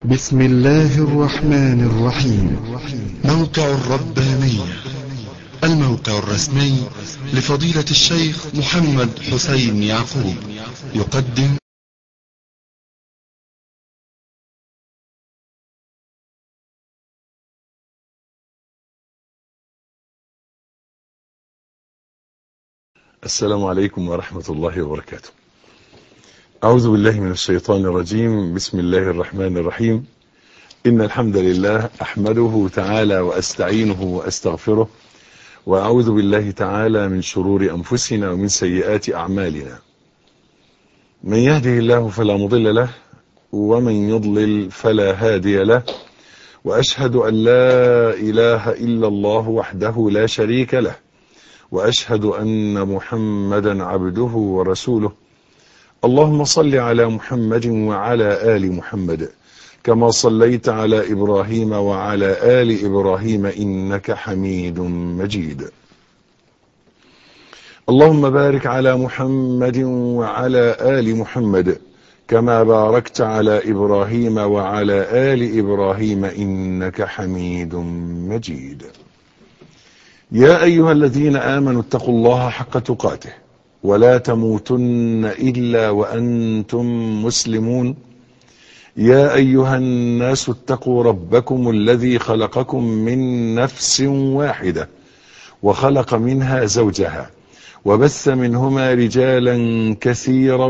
بسم الله الرحمن الرحيم موقع الربانية الموقع الرسمي لفضيلة الشيخ محمد حسين يعقوب يقدم السلام عليكم ورحمة الله وبركاته أعوذ بالله من الشيطان الرجيم بسم الله الرحمن الرحيم إن الحمد لله أحمده تعالى وأستعينه وأستغفره وأعوذ بالله تعالى من شرور أنفسنا ومن سيئات أعمالنا من يهده الله فلا مضل له ومن يضلل فلا هادي له وأشهد أن لا إله إلا الله وحده لا شريك له وأشهد أن محمدا عبده ورسوله اللهم صل على محمد وعلى آل محمد كما صليت على إبراهيم وعلى آل إبراهيم إنك حميد مجيد اللهم بارك على محمد وعلى آل محمد كما باركت على إبراهيم وعلى آل إبراهيم إنك حميد مجيد يا أيها الذين آمنوا اتقوا الله حق تقاته ولا تموتن إلا وأنتم مسلمون يا أيها الناس اتقوا ربكم الذي خلقكم من نفس واحدة وخلق منها زوجها وبث منهما رجالا كثيرا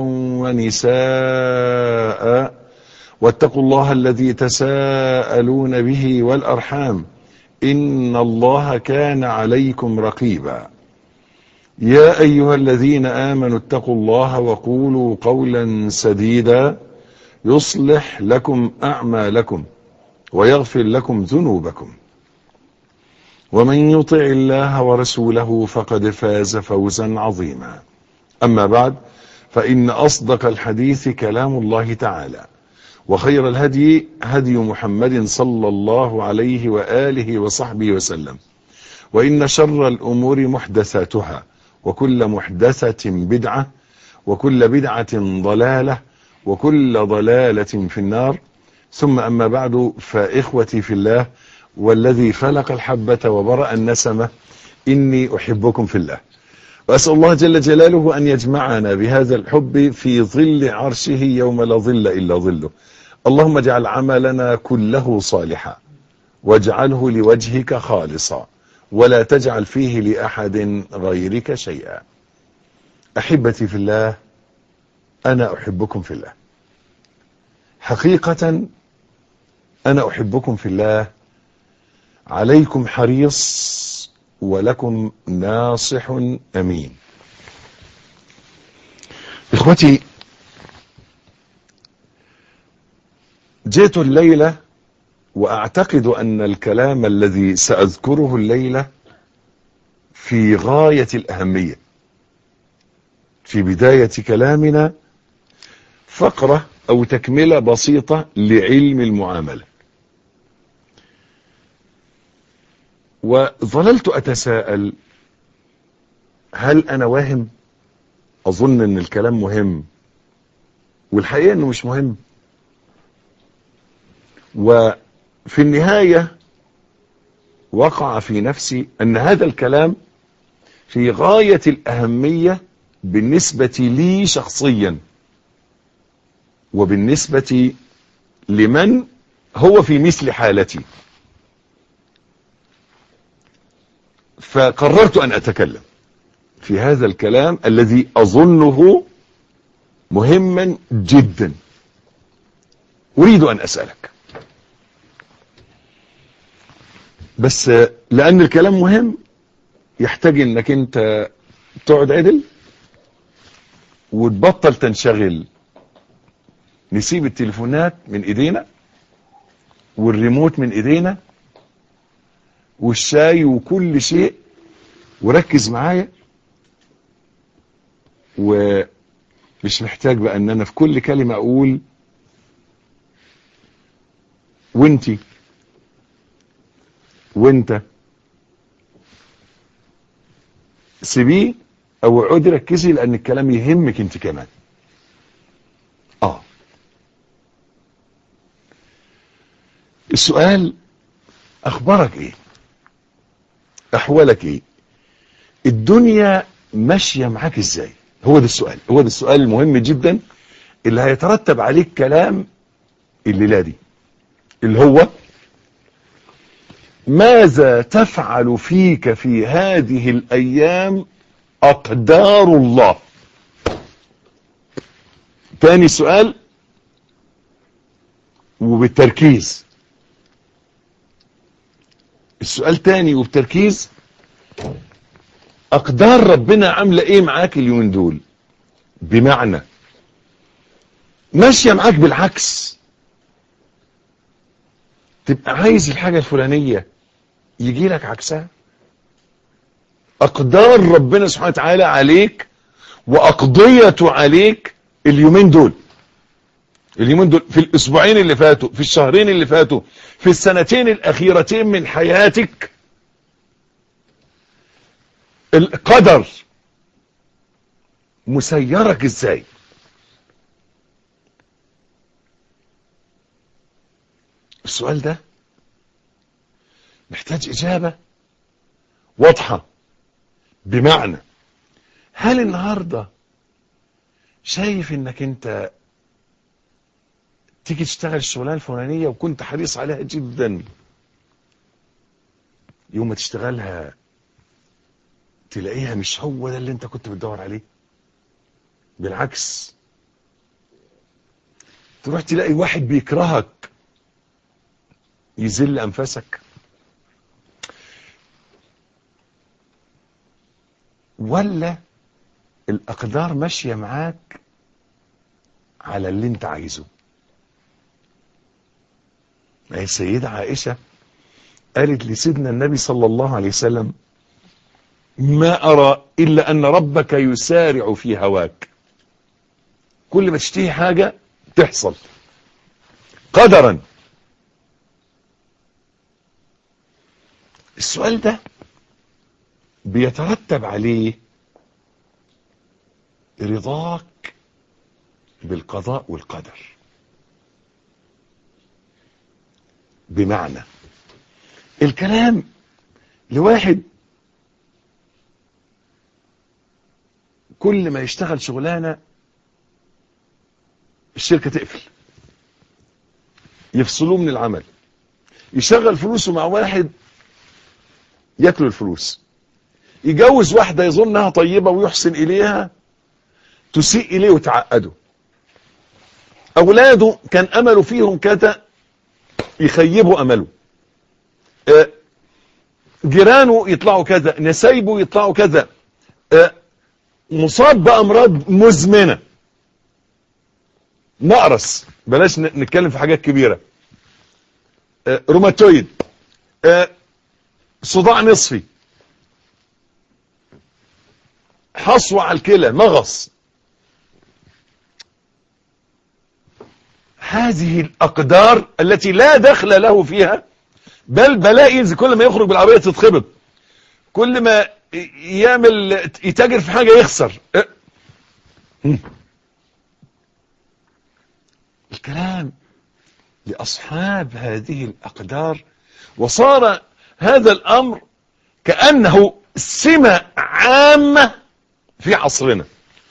ونساء واتقوا الله الذي تساءلون به والأرحام إن الله كان عليكم رقيبا يا أيها الذين آمنوا اتقوا الله وقولوا قولا سديدا يصلح لكم أعمالكم ويغفر لكم ذنوبكم ومن يطع الله ورسوله فقد فاز فوزا عظيما أما بعد فإن أصدق الحديث كلام الله تعالى وخير الهدي هدي محمد صلى الله عليه وآله وصحبه وسلم وإن شر الأمور محدثاتها وكل محدثة بدعة وكل بدعة ضلالة وكل ضلالة في النار ثم أما بعد فإخوتي في الله والذي خلق الحبة وبرأ النسمة إني أحبكم في الله وأسأل الله جل جلاله أن يجمعنا بهذا الحب في ظل عرشه يوم لا ظل إلا ظله اللهم اجعل عملنا كله صالحا واجعله لوجهك خالصا ولا تجعل فيه لأحد غيرك شيئا أحبتي في الله أنا أحبكم في الله حقيقة أنا أحبكم في الله عليكم حريص ولكم ناصح أمين إخوتي جئت الليلة وأعتقد أن الكلام الذي سأذكره الليلة في غاية الأهمية في بداية كلامنا فقرة أو تكملة بسيطة لعلم المعاملة وظللت أتساءل هل أنا واهم أظن أن الكلام مهم والحقيقة أنه مش مهم وفي النهاية وقع في نفسي أن هذا الكلام في غاية الأهمية بالنسبة لي شخصيا وبالنسبة لمن هو في مثل حالتي فقررت أن أتكلم في هذا الكلام الذي أظنه مهما جدا أريد أن أسألك بس لأن الكلام مهم يحتاج أنك أنت تقعد عدل وتبطل تنشغل نسيب التليفونات من ايدينا والريموت من ايدينا والشاي وكل شيء وركز معايا ومش محتاج بقى ان انا في كل كلمة اقول وانتي وانت سيبيه او اقعدي ركزي لان الكلام يهمك انت كمان اه السؤال اخبارك ايه احوالك ايه الدنيا ماشية معاك ازاي هو ده السؤال هو ده السؤال المهم جدا اللي هيترتب عليه كلام الليلة دي اللي هو ماذا تفعل فيك في هذه الايام اقدار الله تاني سؤال وبالتركيز السؤال تاني وبتركيز اقدار ربنا عامله ايه معاك اليومين دول بمعنى ماشيه معاك بالعكس تبقى عايز الحاجه الفلانيه يجي لك عكسها اقدار ربنا سبحانه وتعالى عليك واقضيته عليك اليومين دول اليومين دول في الاسبوعين اللي فاتوا في الشهرين اللي فاتوا في السنتين الاخيرتين من حياتك القدر مسيرك ازاي السؤال ده محتاج اجابة واضحة بمعنى هل النهاردة شايف انك انت تيجي تشتغل الشغلانه الفلانيه وكنت حريص عليها جدا يوم ما تشتغلها تلاقيها مش هو ده اللي انت كنت بتدور عليه بالعكس تروح تلاقي واحد بيكرهك يذل انفاسك ولا الاقدار ماشيه معاك على اللي انت عايزه ما هي السيدة عائشة قالت لسيدنا النبي صلى الله عليه وسلم ما أرى إلا أن ربك يسارع في هواك كل ما تشتهي حاجة تحصل قدرا السؤال ده بيترتب عليه رضاك بالقضاء والقدر بمعنى الكلام لواحد كل ما يشتغل شغلانة الشركة تقفل يفصلوه من العمل يشغل فلوسه مع واحد ياكلوا الفلوس يجوز واحدة يظنها طيبة ويحسن إليها تسيء إليه وتعقده أولاده كان أمله فيهم كذا يخيبوا امله جيرانه يطلعوا كذا نسايبه يطلعوا كذا مصاب بامراض مزمنه نقرس بلاش نتكلم في حاجات كبيره روماتويد صداع نصفي حصوة على الكلى مغص هذه الأقدار التي لا دخل له فيها بل بلاقي كل ما يخرج بالعربية تتخبط كل ما يعمل يتاجر في حاجة يخسر الكلام لأصحاب هذه الأقدار وصار هذا الأمر كأنه سمة عامة في عصرنا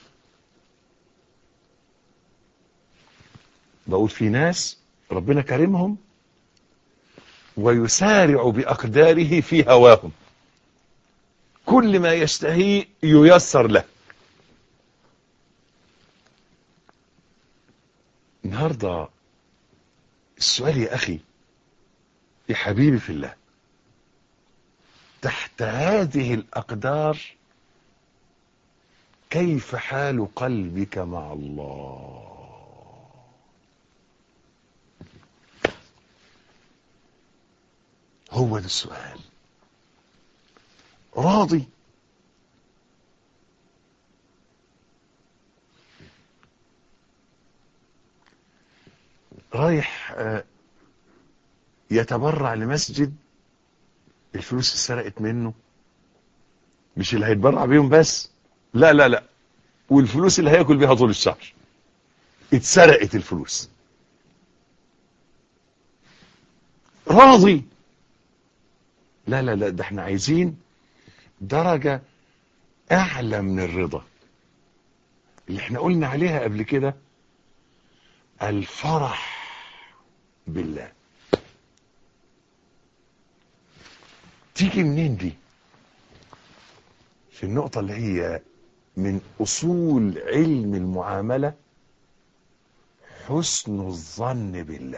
بقول في ناس ربنا كرمهم ويسارع بأقداره في هواهم كل ما يشتهي ييسر له النهاردة السؤال يا أخي يا حبيبي في الله تحت هذه الأقدار كيف حال قلبك مع الله هو ده السؤال راضي رايح يتبرع لمسجد الفلوس اتسرقت منه مش اللي هيتبرع بيهم بس لا لا لا والفلوس اللي هياكل بيها طول الشهر اتسرقت الفلوس راضي لا لا لا ده احنا عايزين درجة اعلى من الرضا اللي احنا قلنا عليها قبل كده الفرح بالله تيجي منين دي في النقطة اللي هي من أصول علم المعاملة حسن الظن بالله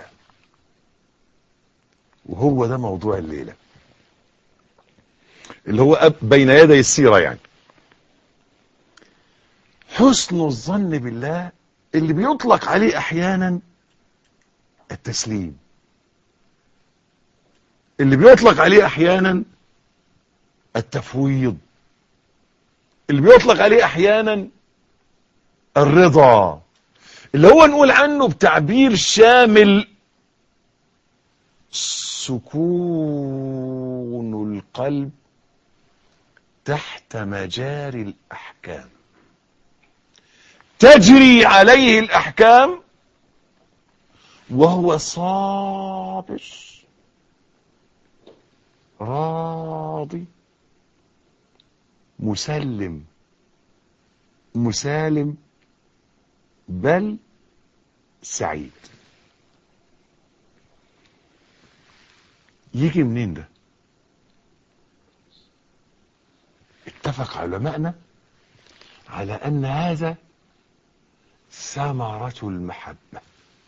وهو ده موضوع الليلة اللي هو أب- بين يدي السيرة يعني حسن الظن بالله اللي بيطلق عليه أحيانا التسليم اللي بيطلق عليه أحيانا التفويض اللي بيطلق عليه أحيانا الرضا اللي هو نقول عنه بتعبير شامل سكون القلب تحت مجاري الأحكام تجري عليه الأحكام وهو صابر راضي مسلم مسالم بل سعيد يجي منين ده اتفق علماءنا على ان هذا ثمرة المحبة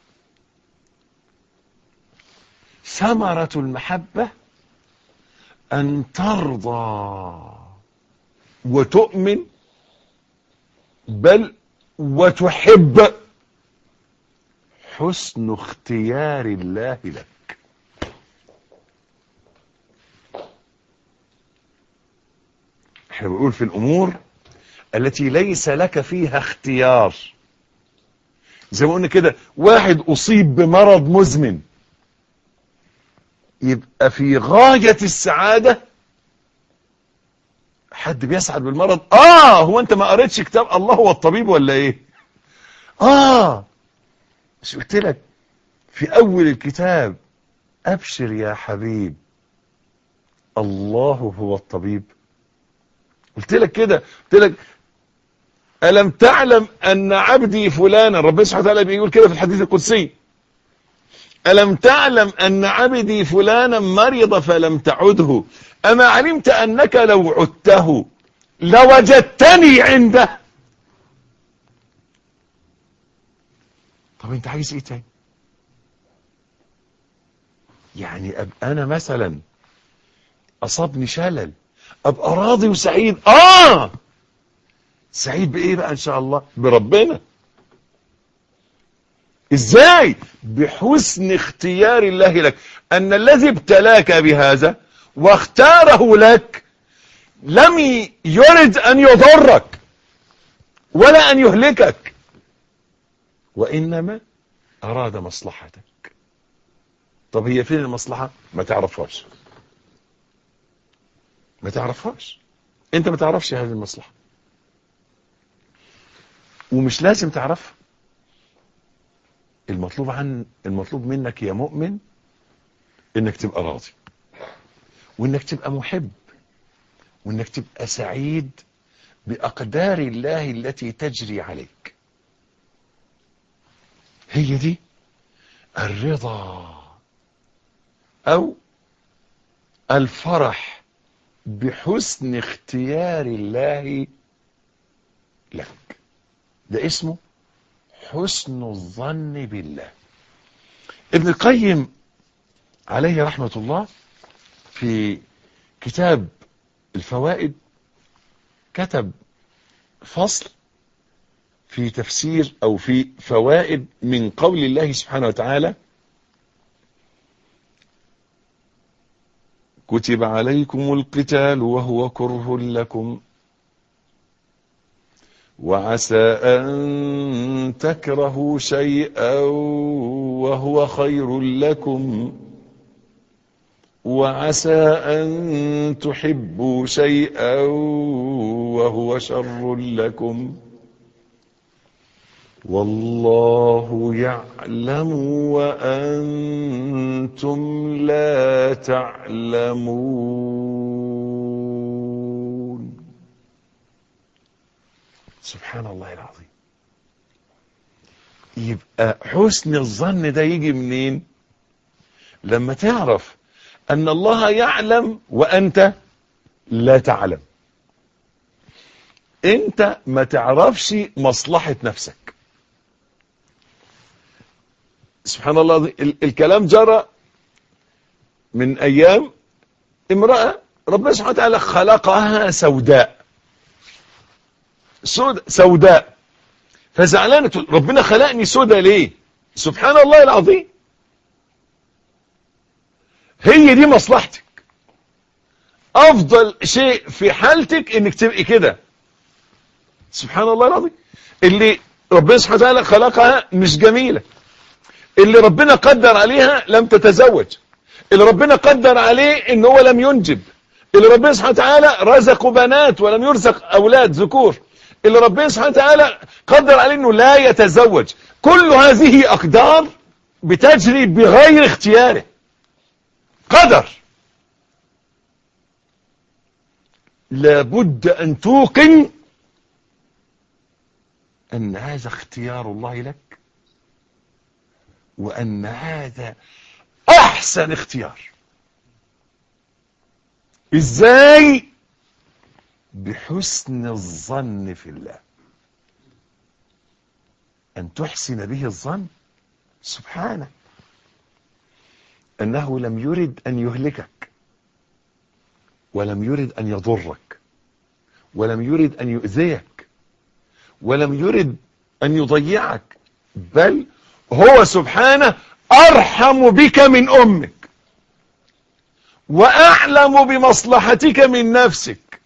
ثمرة المحبة ان ترضى وتؤمن بل وتحب حسن اختيار الله لك احنا بنقول في الامور التي ليس لك فيها اختيار زي ما قلنا كده واحد اصيب بمرض مزمن يبقى في غاية السعادة حد بيسعد بالمرض اه هو انت ما قريتش كتاب الله هو الطبيب ولا ايه اه مش قلت لك في اول الكتاب ابشر يا حبيب الله هو الطبيب قلت لك كده قلت لك ألم تعلم أن عبدي فلانا ربنا سبحانه وتعالى بيقول كده في الحديث القدسي ألم تعلم أن عبدي فلانا مرض فلم تعده أما علمت أنك لو عدته لوجدتني عنده طب انت عايز ايه تاني يعني ابقى انا مثلا اصابني شلل ابقى راضي وسعيد اه سعيد بايه بقى ان شاء الله بربنا ازاي بحسن اختيار الله لك ان الذي ابتلاك بهذا واختاره لك لم يرد ان يضرك ولا ان يهلكك وانما اراد مصلحتك طب هي فين المصلحة ما تعرفهاش ما تعرفهاش انت ما تعرفش هذه المصلحة ومش لازم تعرفها المطلوب عن المطلوب منك يا مؤمن انك تبقى راضي وانك تبقى محب وانك تبقى سعيد باقدار الله التي تجري عليك هي دي الرضا او الفرح بحسن اختيار الله لك ده اسمه حسن الظن بالله ابن القيم عليه رحمة الله في كتاب الفوائد كتب فصل في تفسير او في فوائد من قول الله سبحانه وتعالى كتب عليكم القتال وهو كره لكم وعسى أن تكرهوا شيئا وهو خير لكم وعسى أن تحبوا شيئا وهو شر لكم والله يعلم وأنتم لا تعلمون سبحان الله العظيم يبقى حسن الظن ده يجي منين لما تعرف أن الله يعلم وأنت لا تعلم انت ما تعرفش مصلحة نفسك سبحان الله ال- الكلام جرى من ايام امرأة ربنا سبحانه وتعالى خلقها سوداء سود سوداء فزعلانة تقول ربنا خلقني سوداء ليه سبحان الله العظيم هي دي مصلحتك افضل شيء في حالتك انك تبقي كده سبحان الله العظيم اللي ربنا سبحانه وتعالى خلقها مش جميلة اللي ربنا قدر عليها لم تتزوج اللي ربنا قدر عليه ان هو لم ينجب اللي ربنا سبحانه وتعالى رزق بنات ولم يرزق اولاد ذكور اللي ربنا سبحانه وتعالى قدر عليه انه لا يتزوج كل هذه اقدار بتجري بغير اختياره قدر لابد ان توقن أن هذا اختيار الله لك وأن هذا أحسن اختيار إزاي بحسن الظن في الله أن تحسن به الظن سبحانه أنه لم يرد أن يهلكك ولم يرد أن يضرك ولم يرد أن يؤذيك ولم يرد أن يضيعك بل هو سبحانه أرحم بك من أمك وأعلم بمصلحتك من نفسك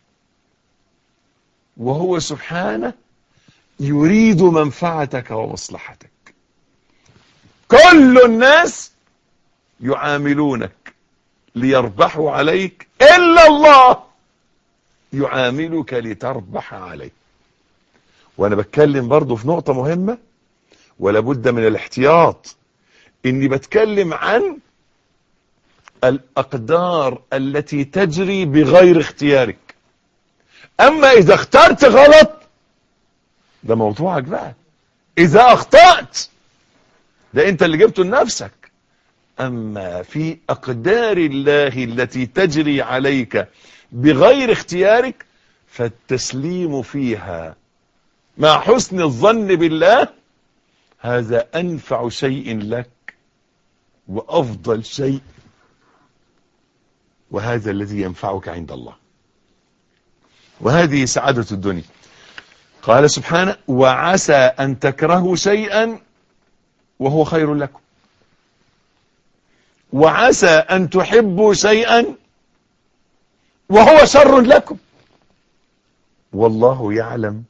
وهو سبحانه يريد منفعتك ومصلحتك كل الناس يعاملونك ليربحوا عليك إلا الله يعاملك لتربح عليه وانا بتكلم برضو في نقطة مهمة ولا بد من الاحتياط اني بتكلم عن الاقدار التي تجري بغير اختيارك اما اذا اخترت غلط ده موضوعك بقى اذا اخطأت ده انت اللي جبته لنفسك اما في اقدار الله التي تجري عليك بغير اختيارك فالتسليم فيها مع حسن الظن بالله هذا أنفع شيء لك وأفضل شيء وهذا الذي ينفعك عند الله وهذه سعادة الدنيا قال سبحانه وعسى أن تكرهوا شيئا وهو خير لكم وعسى أن تحبوا شيئا وهو شر لكم والله يعلم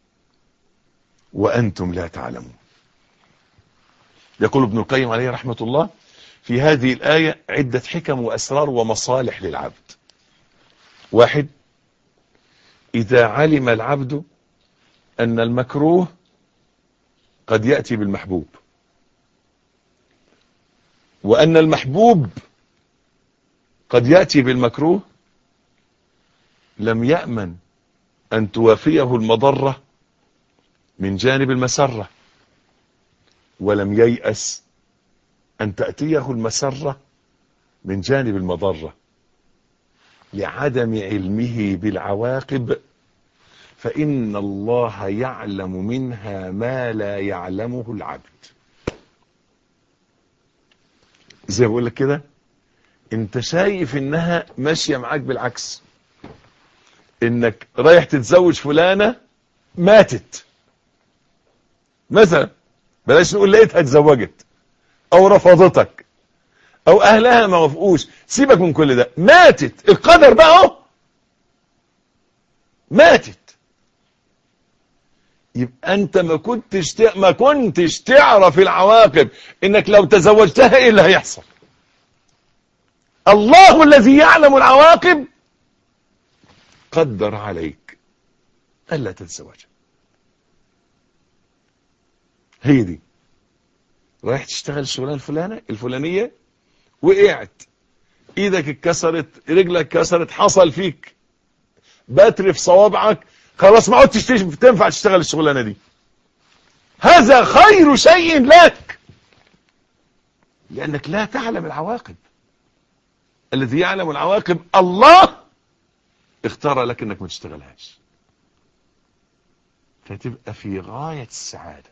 وأنتم لا تعلمون يقول ابن القيم عليه رحمة الله في هذه الآية عدة حكم وأسرار ومصالح للعبد واحد إذا علم العبد أن المكروه قد يأتي بالمحبوب وأن المحبوب قد يأتي بالمكروه لم يأمن أن توافيه المضرة من جانب المسرة ولم ييأس أن تأتيه المسرة من جانب المضرة لعدم علمه بالعواقب فإن الله يعلم منها ما لا يعلمه العبد زي بقول لك كده انت شايف انها ماشية معاك بالعكس انك رايح تتزوج فلانة ماتت مثلا بلاش نقول لقيتها اتزوجت او رفضتك او اهلها ما وافقوش سيبك من كل ده ماتت القدر بقى اهو ماتت يبقى انت ما كنتش ت... ما كنتش تعرف العواقب انك لو تزوجتها ايه اللي هيحصل الله الذي يعلم العواقب قدر عليك الا تتزوجها هي دي رايح تشتغل الشغلانه الفلانه الفلانيه وقعت ايدك اتكسرت رجلك كسرت حصل فيك بتر في صوابعك خلاص ما عدتش تنفع تشتغل الشغلانه دي هذا خير شيء لك لانك لا تعلم العواقب الذي يعلم العواقب الله اختار لك انك ما تشتغلهاش فتبقى في غاية السعادة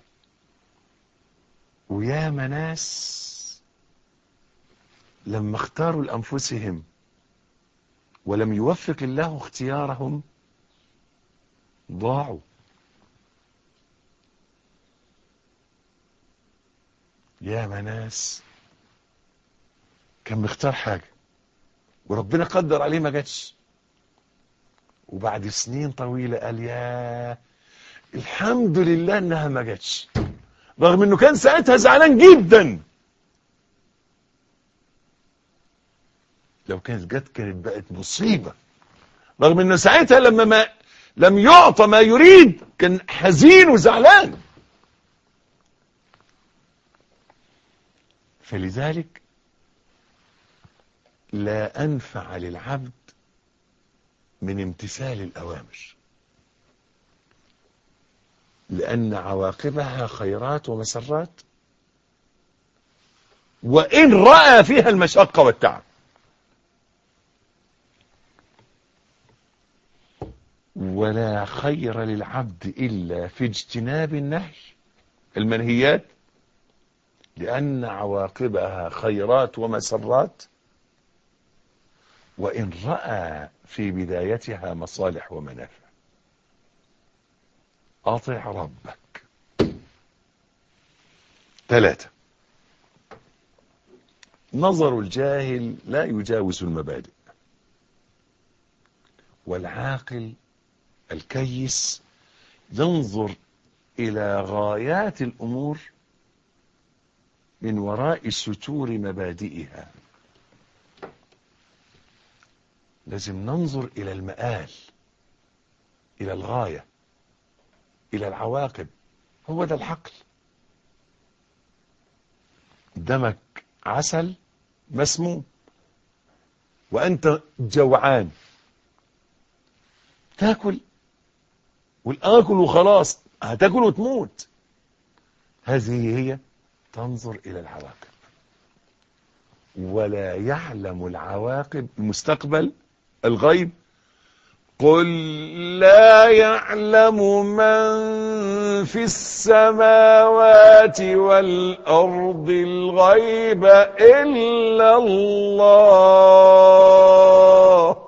ويا ناس لما اختاروا لأنفسهم ولم يوفق الله اختيارهم ضاعوا يا ناس كان مختار حاجة وربنا قدر عليه ما جاتش وبعد سنين طويلة قال يا الحمد لله انها ما جاتش رغم انه كان ساعتها زعلان جدا لو كانت جت كانت بقت مصيبة رغم انه ساعتها لما ما لم يعطى ما يريد كان حزين وزعلان فلذلك لا أنفع للعبد من امتثال الأوامر لأن عواقبها خيرات ومسرات وإن رأى فيها المشقة والتعب ولا خير للعبد إلا في اجتناب النهي المنهيات لأن عواقبها خيرات ومسرات وإن رأى في بدايتها مصالح ومنافع أطع ربك ثلاثة نظر الجاهل لا يجاوز المبادئ والعاقل الكيس ينظر إلى غايات الأمور من وراء ستور مبادئها لازم ننظر إلى المآل إلى الغاية إلى العواقب هو ده الحقل قدامك عسل مسموم وأنت جوعان تاكل والآكل وخلاص هتاكل وتموت هذه هي تنظر إلى العواقب ولا يعلم العواقب المستقبل الغيب قل لا يعلم من في السماوات والأرض الغيب إلا الله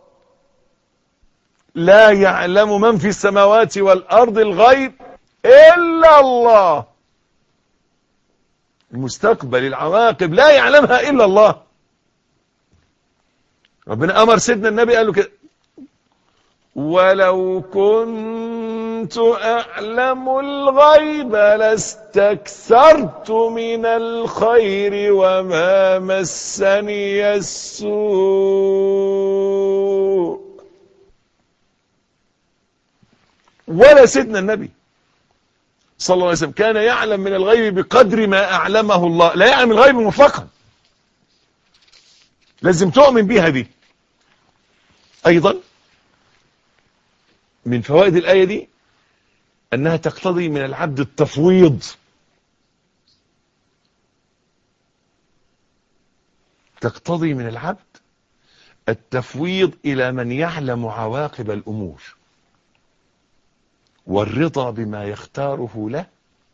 لا يعلم من في السماوات والأرض الغيب إلا الله المستقبل العواقب لا يعلمها إلا الله ربنا أمر سيدنا النبي قال له كده ولو كنت أعلم الغيب لاستكثرت من الخير وما مسني السوء ولا سيدنا النبي صلى الله عليه وسلم كان يعلم من الغيب بقدر ما أعلمه الله لا يعلم الغيب مطلقا لازم تؤمن بيها دي أيضا من فوائد الآية دي أنها تقتضي من العبد التفويض تقتضي من العبد التفويض إلى من يعلم عواقب الأمور والرضا بما يختاره له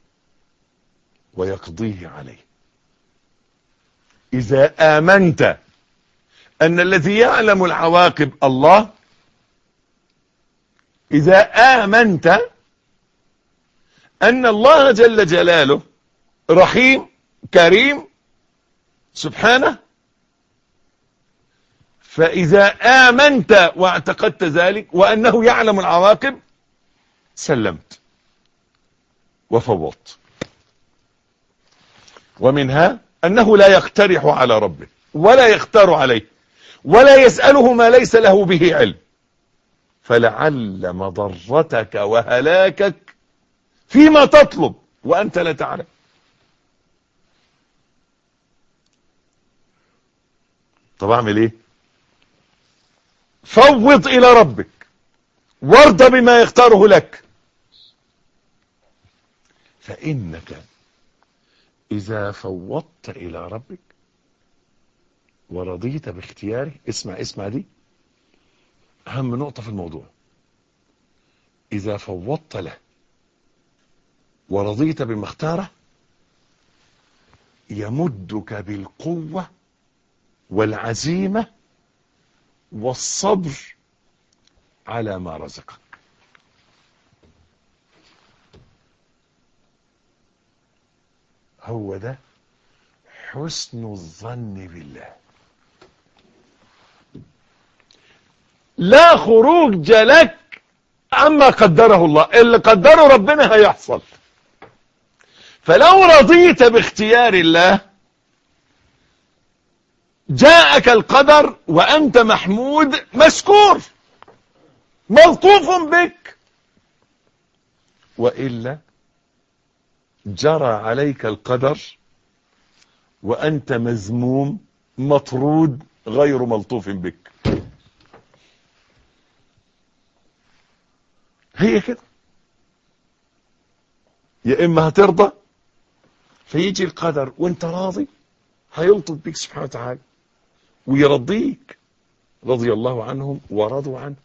ويقضيه عليه إذا آمنت أن الذي يعلم العواقب الله إذا آمنت أن الله جل جلاله رحيم كريم سبحانه فإذا آمنت واعتقدت ذلك وأنه يعلم العواقب سلمت وفوضت ومنها أنه لا يقترح على ربه ولا يختار عليه ولا يسأله ما ليس له به علم فلعل مضرتك وهلاكك فيما تطلب وأنت لا تعلم طب أعمل إيه فوض إلى ربك وارض بما يختاره لك فإنك إذا فوضت إلى ربك ورضيت باختياره اسمع اسمع دي أهم نقطة في الموضوع إذا فوضت له ورضيت بما اختاره يمدك بالقوة والعزيمة والصبر على ما رزقك هو ده حسن الظن بالله لا خروج لك عما قدره الله اللي قدره ربنا هيحصل فلو رضيت باختيار الله جاءك القدر وأنت محمود مشكور ملطوف بك وإلا جرى عليك القدر وأنت مذموم مطرود غير ملطوف بك هي كده يا إما هترضى فيجي القدر وانت راضي هيلطف بك سبحانه وتعالى ويرضيك رضي الله عنهم ورضوا عنه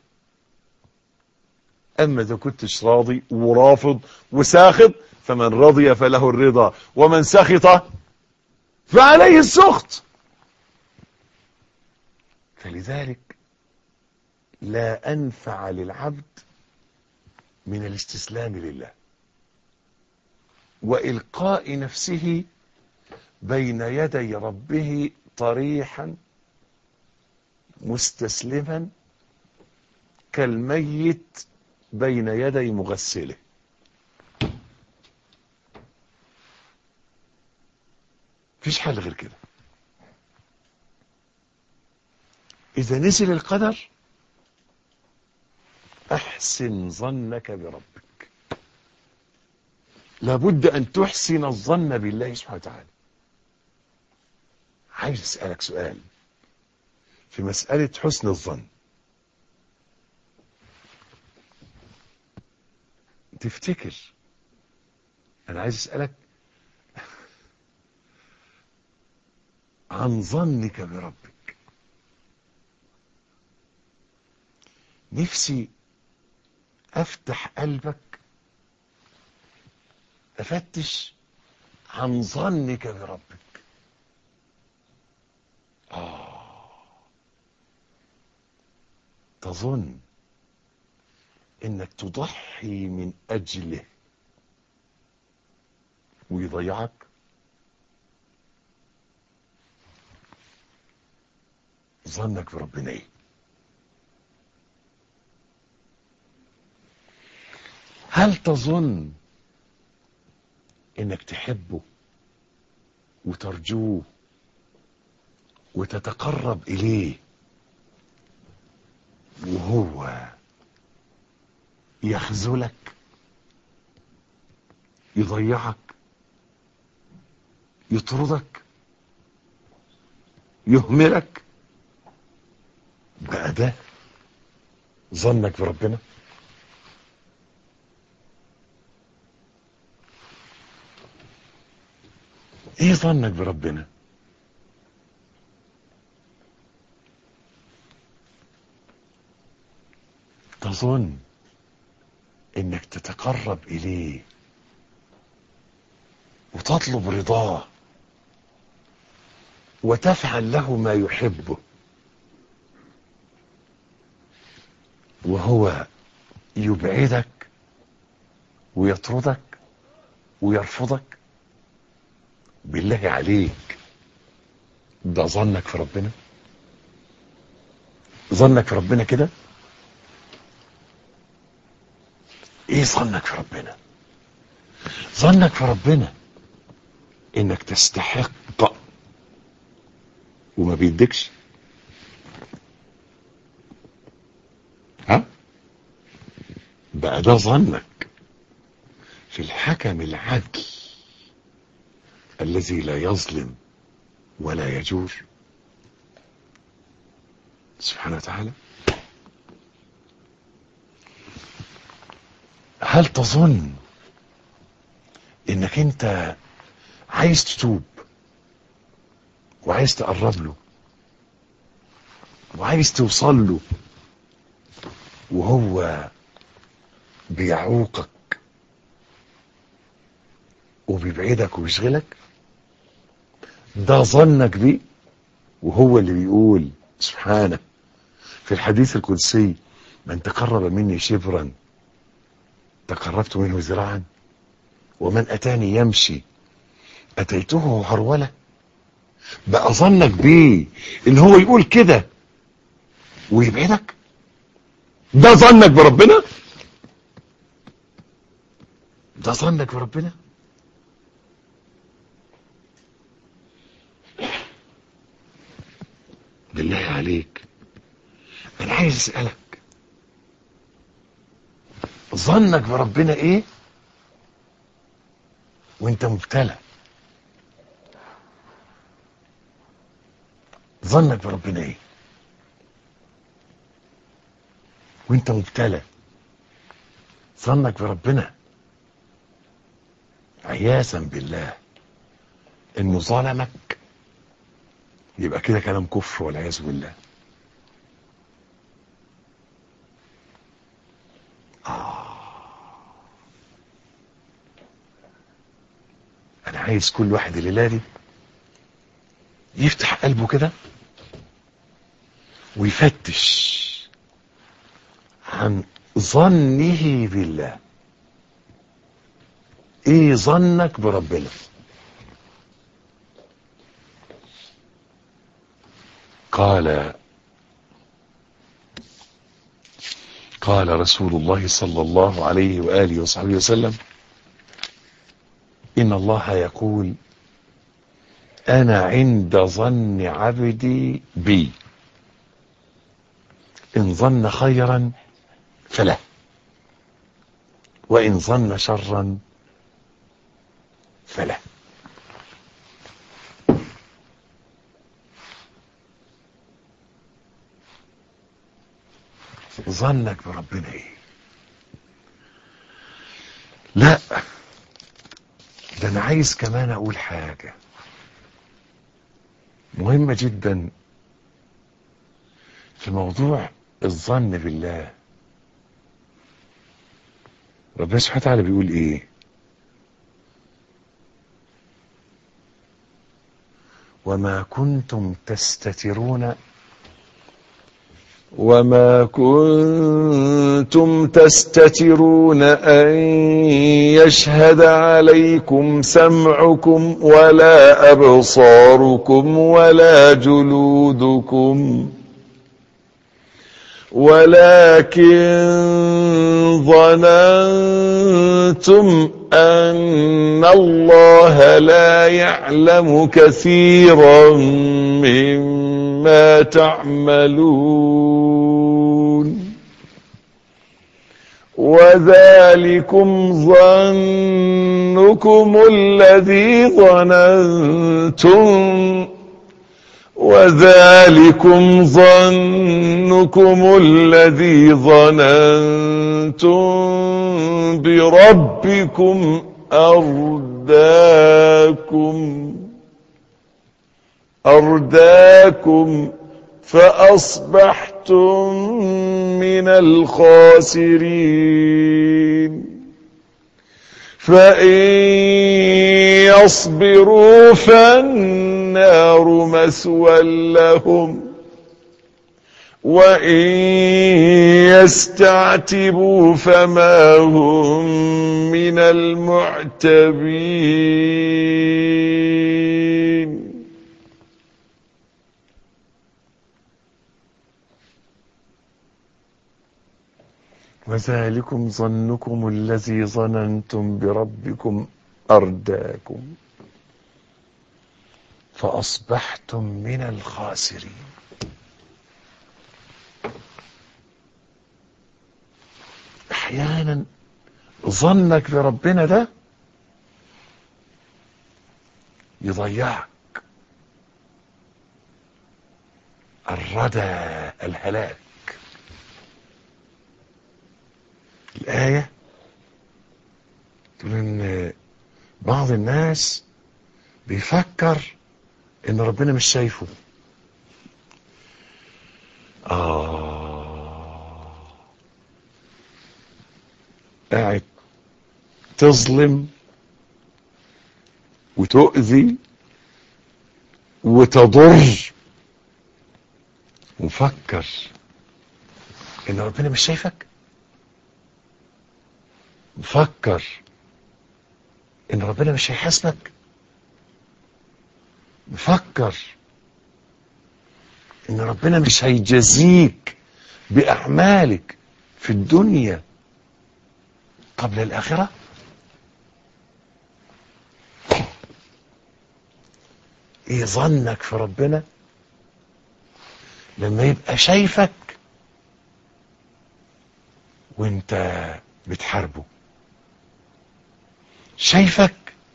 أما إذا كنتش راضي ورافض وساخط فمن رضي فله الرضا ومن سخط فعليه السخط فلذلك لا أنفع للعبد من الاستسلام لله وإلقاء نفسه بين يدي ربه طريحا مستسلما كالميت بين يدي مغسله فيش حل غير كده إذا نزل القدر أحسن ظنك بربك لابد أن تحسن الظن بالله سبحانه وتعالى عايز أسألك سؤال في مسألة حسن الظن تفتكر أنا عايز أسألك عن ظنك بربك نفسي افتح قلبك افتش عن ظنك بربك آه تظن انك تضحي من اجله ويضيعك ظنك بربنا ايه هل تظن انك تحبه وترجوه وتتقرب اليه وهو يخذلك يضيعك يطردك يهملك بقى ده ظنك بربنا ايه ظنك بربنا تظن انك تتقرب اليه وتطلب رضاه وتفعل له ما يحبه وهو يبعدك ويطردك ويرفضك بالله عليك ده ظنك في ربنا ظنك في ربنا كده ايه ظنك في ربنا ظنك في ربنا انك تستحق وما بيدكش ها بقى ده ظنك في الحق الحكم العدل الذي لا يظلم ولا يجور سبحانه وتعالى هل تظن انك انت عايز تتوب وعايز تقرب له وعايز توصل له وهو بيعوقك وبيبعدك ويشغلك ده ظنك بيه وهو اللي بيقول سبحانه في الحديث القدسي من تقرب مني شبرا تقربت منه ذراعا ومن اتاني يمشي اتيته هروله بقى ظنك بيه ان هو يقول كده ويبعدك ده ظنك بربنا ده ظنك بربنا بالله عليك انا عايز اسالك ظنك بربنا ايه وانت مبتلى ظنك بربنا ايه وانت مبتلى ظنك بربنا عياذا بالله انه ظلمك يبقى كده كلام كفر والعياذ بالله آه. انا عايز كل واحد الليله دي يفتح قلبه كده ويفتش عن ظنه بالله ايه ظنك بربنا قال قال رسول الله صلى الله عليه وآله وصحبه وسلم إن الله يقول أنا عند ظن عبدي بي إن ظن خيرا فله وإن ظن شرا فله ظنك بربنا ايه لا ده انا عايز كمان اقول حاجة مهمة جدا في موضوع الظن بالله ربنا سبحانه وتعالى بيقول ايه وما كنتم تستترون وما كنتم تستترون أن يشهد عليكم سمعكم ولا أبصاركم ولا جلودكم ولكن ظننتم أن الله لا يعلم كثيرا مما تعملون وذلكم ظنكم الذي ظننتم وذلكم ظنكم الذي ظننتم بربكم أرداكم أرداكم فأصبحتم من الخاسرين فإن يصبروا فالنار مسوى لهم وإن يستعتبوا فما هم من المعتبين وذلكم ظنكم الذي ظننتم بربكم أرداكم فأصبحتم من الخاسرين أحيانا ظنك بربنا ده يضيعك الردى الهلاك الآية تقول إن بعض الناس بيفكر إن ربنا مش شايفه آه قاعد تظلم وتؤذي وتضر وفكر ان ربنا مش شايفك فكر ان ربنا مش هيحاسبك فكر ان ربنا مش هيجازيك باعمالك في الدنيا قبل الاخره ايه ظنك في ربنا لما يبقى شايفك وانت بتحاربه شايفك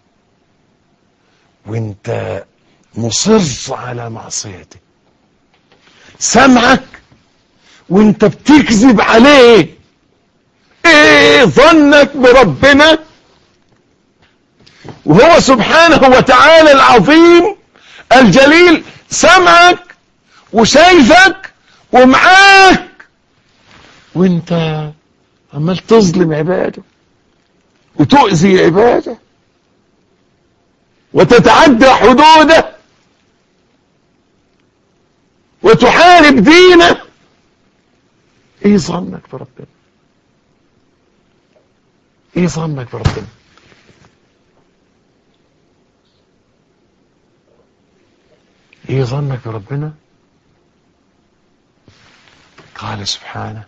وانت مصر على معصيته سمعك وانت بتكذب عليه ايه ظنك بربنا وهو سبحانه وتعالى العظيم الجليل سمعك وشايفك ومعاك وانت عمال تظلم عباده وتؤذي عباده وتتعدى حدوده وتحارب دينه ايه ظنك بربنا ايه ظنك بربنا ايه ظنك بربنا قال سبحانه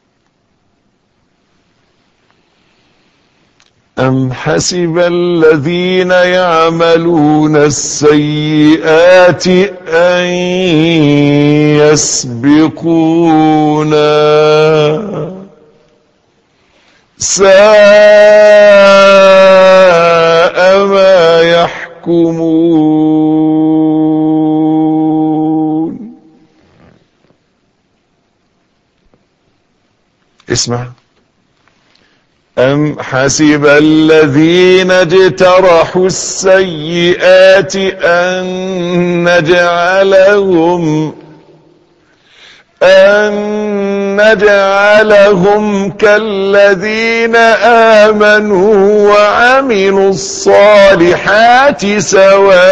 أم حسب الذين يعملون السيئات أن يسبقونا ساء ما يحكمون اسمع أم حسب الذين اجترحوا السيئات أن نجعلهم أن نجعلهم كالذين آمنوا وعملوا الصالحات سواء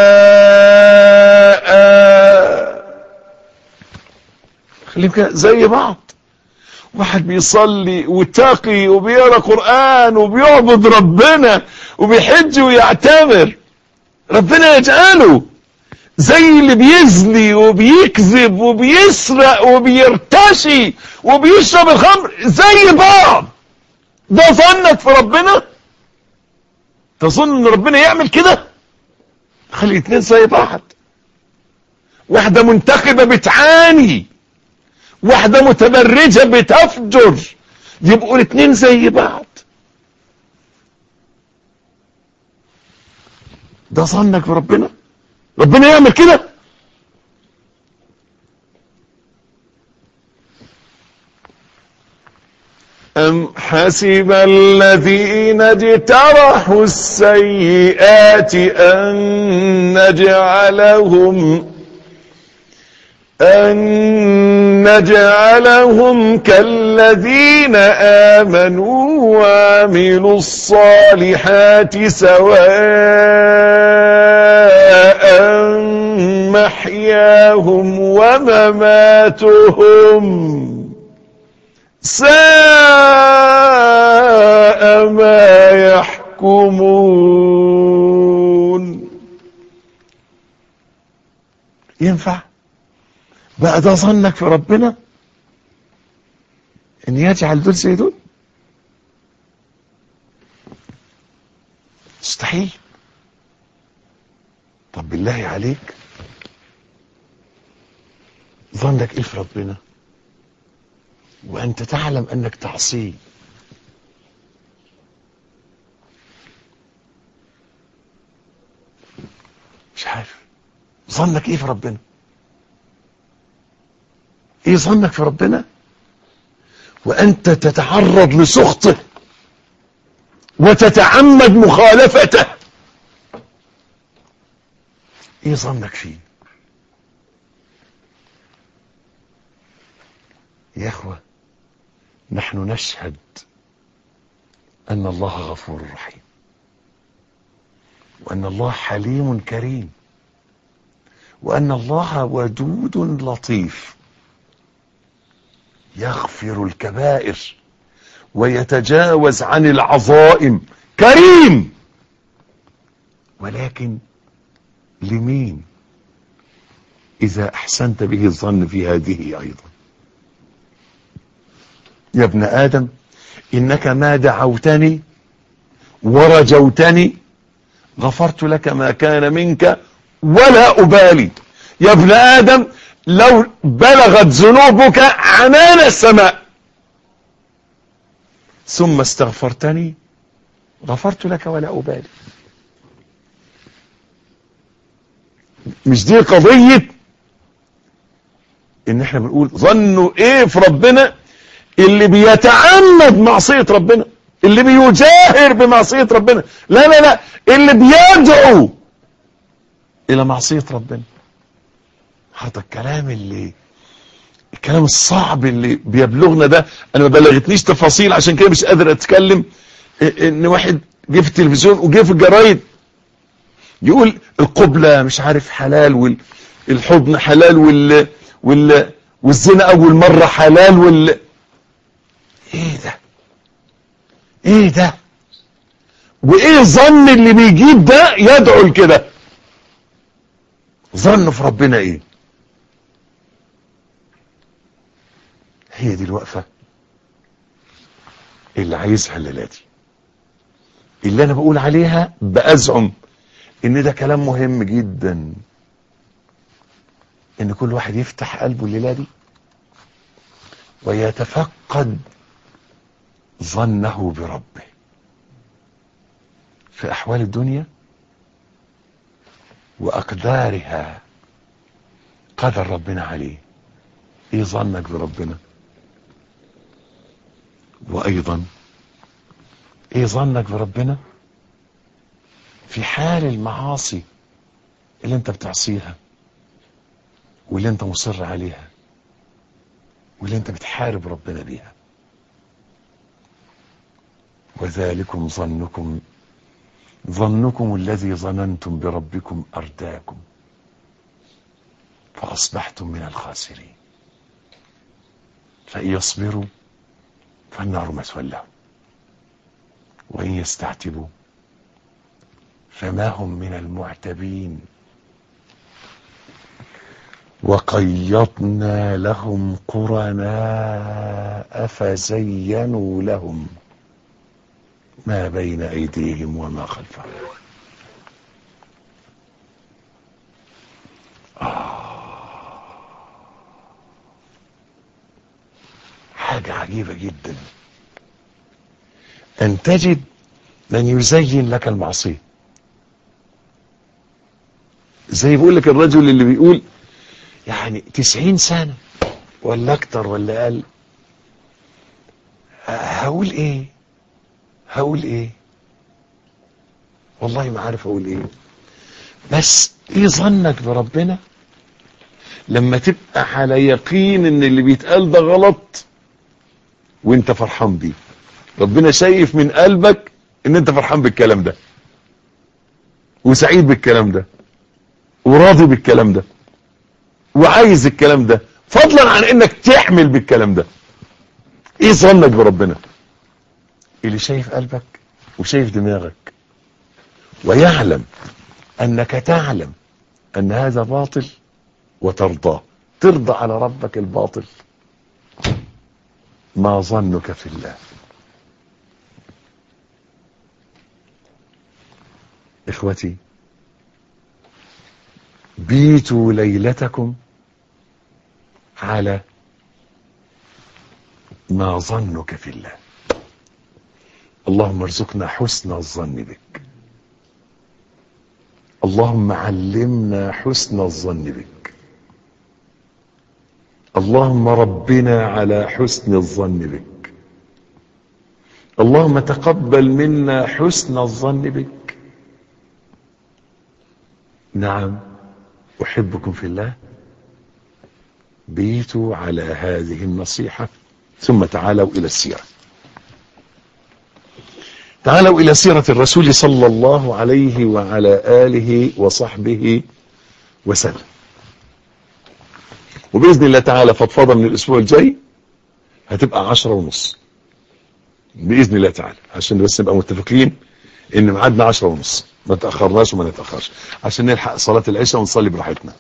خليهم كده زي بعض واحد بيصلي وتقي وبيقرا قرآن وبيعبد ربنا وبيحج ويعتمر ربنا يجعله زي اللي بيزني وبيكذب وبيسرق وبيرتشي وبيشرب الخمر زي بعض ده ظنك في ربنا تظن ان ربنا يعمل كده خلي اتنين زي بعض واحدة منتخبة بتعاني واحدة متبرجة بتفجر يبقوا الاتنين زي بعض ده ظنك بربنا ربنا يعمل كده أم حسب الذين اجترحوا السيئات أن نجعلهم أن نجعلهم كالذين آمنوا وعملوا الصالحات سواء محياهم ومماتهم ساء ما يحكمون ينفع بقى ده ظنك في ربنا ان يجعل دول زي دول مستحيل طب بالله عليك ظنك ايه في ربنا وانت تعلم انك تعصيه ظنك ايه في ربنا ايه ظنك في ربنا وانت تتعرض لسخطه وتتعمد مخالفته ايه ظنك فيه يا اخوة نحن نشهد ان الله غفور رحيم وان الله حليم كريم وان الله ودود لطيف يغفر الكبائر ويتجاوز عن العظائم كريم ولكن لمين اذا احسنت به الظن في هذه ايضا يا ابن ادم انك ما دعوتني ورجوتني غفرت لك ما كان منك ولا ابالي يا ابن ادم لو بلغت ذنوبك عنان السماء ثم استغفرتني غفرت لك ولا أبالي مش دي قضية ان احنا بنقول ظنوا ايه في ربنا اللي بيتعمد معصية ربنا اللي بيجاهر بمعصية ربنا لا لا لا اللي بيدعو الى معصية ربنا هذا الكلام اللي الكلام الصعب اللي بيبلغنا ده انا ما بلغتنيش تفاصيل عشان كده مش قادر اتكلم ان واحد جه في التلفزيون وجه في الجرايد يقول القبلة مش عارف حلال والحضن حلال وال وال والزنا اول مرة حلال وال ايه ده ايه ده وايه الظن اللي بيجيب ده يدعو لكده ظن في ربنا ايه هي دي الوقفة اللي عايزها الليلة دي اللي انا بقول عليها بأزعم ان ده كلام مهم جدا ان كل واحد يفتح قلبه الليلة دي ويتفقد ظنه بربه في احوال الدنيا واقدارها قدر ربنا عليه ايه ظنك بربنا وايضا ايه ظنك بربنا في حال المعاصي اللي انت بتعصيها واللي انت مصر عليها واللي انت بتحارب ربنا بيها وذلكم ظنكم ظنكم الذي ظننتم بربكم ارداكم فاصبحتم من الخاسرين فان يصبروا فالنار مثوى لهم وإن يستعتبوا فما هم من المعتبين وقيضنا لهم قرناء فزينوا لهم ما بين أيديهم وما خلفهم حاجة عجيبة جدا أن تجد من يزين لك المعصية زي بيقول لك الرجل اللي بيقول يعني تسعين سنة ولا أكتر ولا أقل هقول إيه هقول إيه والله ما عارف أقول إيه بس إيه ظنك بربنا لما تبقى على يقين إن اللي بيتقال ده غلط وانت فرحان بيه ربنا شايف من قلبك ان انت فرحان بالكلام ده وسعيد بالكلام ده وراضي بالكلام ده وعايز الكلام ده فضلا عن انك تحمل بالكلام ده ايه ظنك بربنا اللي شايف قلبك وشايف دماغك ويعلم انك تعلم ان هذا باطل وترضاه ترضى على ربك الباطل ما ظنك في الله اخوتي بيتوا ليلتكم على ما ظنك في الله اللهم ارزقنا حسن الظن بك اللهم علمنا حسن الظن بك اللهم ربنا على حسن الظن بك اللهم تقبل منا حسن الظن بك نعم احبكم في الله بيتوا على هذه النصيحة ثم تعالوا الى السيرة تعالوا الى سيرة الرسول صلى الله عليه وعلى آله وصحبه وسلم وبإذن الله تعالى فضفضة من الأسبوع الجاي هتبقى عشرة ونص بإذن الله تعالى عشان بس نبقى متفقين إن ميعادنا عشرة ونص ما تأخرناش وما نتأخرش عشان نلحق صلاة العشاء ونصلي براحتنا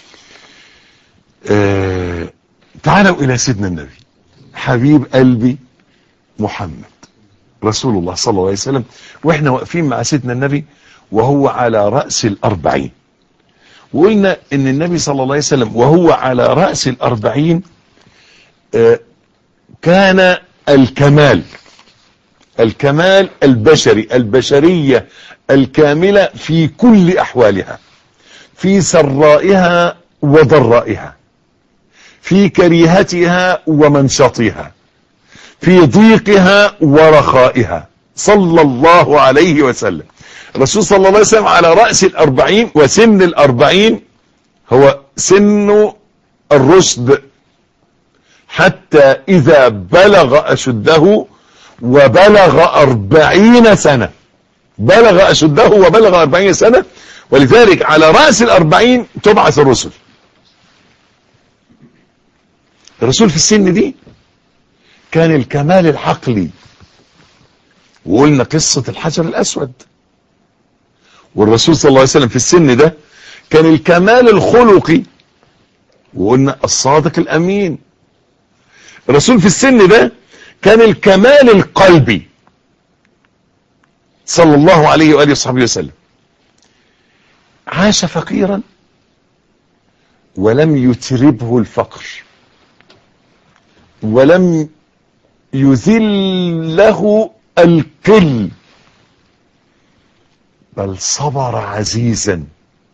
آه تعالوا إلى سيدنا النبي حبيب قلبي محمد رسول الله صلى الله عليه وسلم واحنا واقفين مع سيدنا النبي وهو على رأس الأربعين وقلنا ان النبي صلى الله عليه وسلم وهو على رأس الأربعين آه كان الكمال الكمال البشري البشرية الكاملة في كل أحوالها في سرائها وضرائها في كريهتها ومنشطها في ضيقها ورخائها صلى الله عليه وسلم الرسول صلى الله عليه وسلم على رأس الأربعين وسن الأربعين هو سن الرشد حتى إذا بلغ أشده وبلغ أربعين سنة بلغ أشده وبلغ أربعين سنة ولذلك على رأس الأربعين تبعث الرسل الرسول في السن دي كان الكمال العقلي وقلنا قصة الحجر الأسود والرسول صلى الله عليه وسلم في السن ده كان الكمال الخلقي وقلنا الصادق الأمين الرسول في السن ده كان الكمال القلبي صلى الله عليه وآله وصحبه وسلم عاش فقيرا ولم يتربه الفقر ولم يذله القل بل صبر عزيزا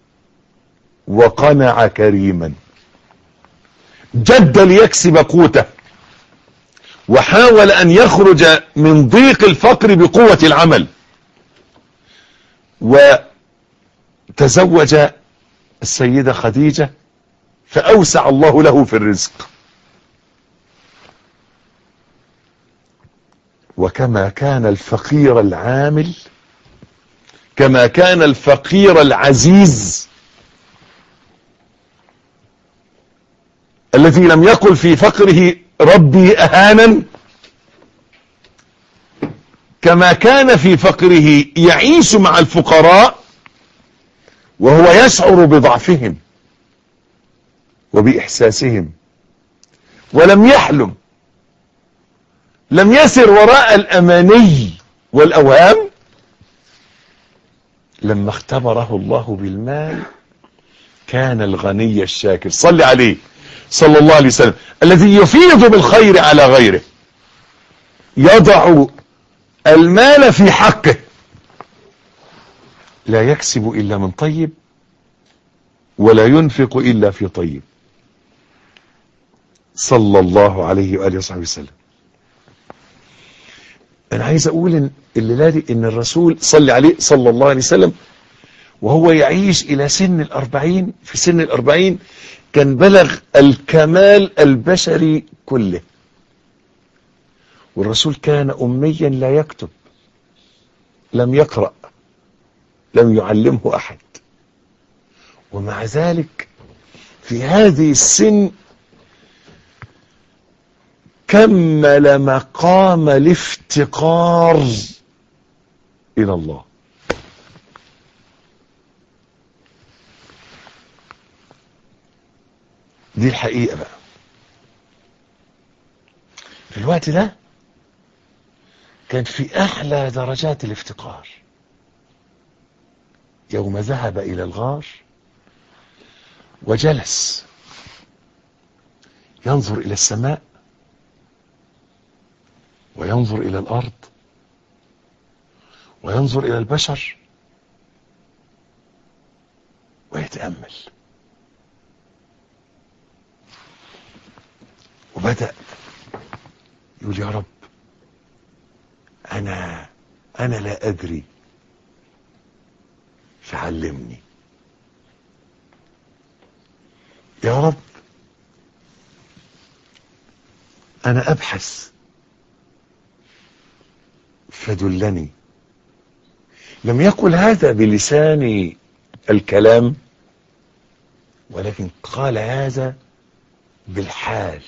وقنع كريما جد ليكسب قوته وحاول ان يخرج من ضيق الفقر بقوة العمل وتزوج السيدة خديجة فاوسع الله له في الرزق وكما كان الفقير العامل كما كان الفقير العزيز الذي لم يقل في فقره ربي اهانا كما كان في فقره يعيش مع الفقراء وهو يشعر بضعفهم وبإحساسهم ولم يحلم لم يسر وراء الأماني والأوهام لما اختبره الله بالمال كان الغني الشاكر صل عليه صلى الله عليه وسلم الذي يفيض بالخير على غيره يضع المال في حقه لا يكسب إلا من طيب ولا ينفق إلا في طيب صلى الله عليه وآله وصحبه وسلم أنا عايز أقول إن الليلة دي إن الرسول صلى عليه صلى الله عليه وسلم وهو يعيش إلى سن الأربعين في سن الأربعين كان بلغ الكمال البشري كله والرسول كان أميا لا يكتب لم يقرأ لم يعلمه أحد ومع ذلك في هذه السن كمل مقام الافتقار إلى الله دي الحقيقة بقى في الوقت ده كان في أعلى درجات الافتقار يوم ذهب إلى الغار وجلس ينظر إلى السماء وينظر إلى الأرض وينظر إلى البشر يتأمل وبدأ يقول يا رب أنا أنا لا أدري فعلمني يا رب أنا أبحث فدلني لم يقل هذا بلسان الكلام ولكن قال هذا بالحال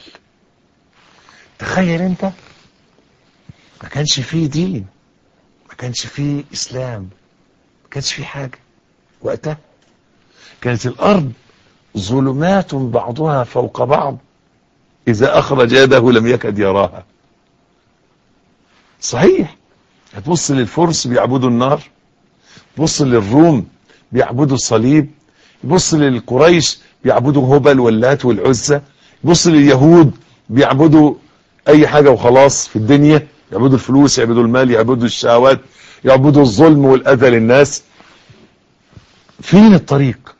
تخيل انت ما كانش فيه دين ما كانش فيه اسلام ما كانش فيه حاجة وقتها كانت الارض ظلمات بعضها فوق بعض اذا اخرج يده لم يكد يراها صحيح هتبص للفرس بيعبدوا النار تبص للروم بيعبدوا الصليب يبص للقريش بيعبدوا هبل واللات والعزة يبص لليهود بيعبدوا اي حاجة وخلاص في الدنيا يعبدوا الفلوس يعبدوا المال يعبدوا الشهوات يعبدوا الظلم والاذى للناس فين الطريق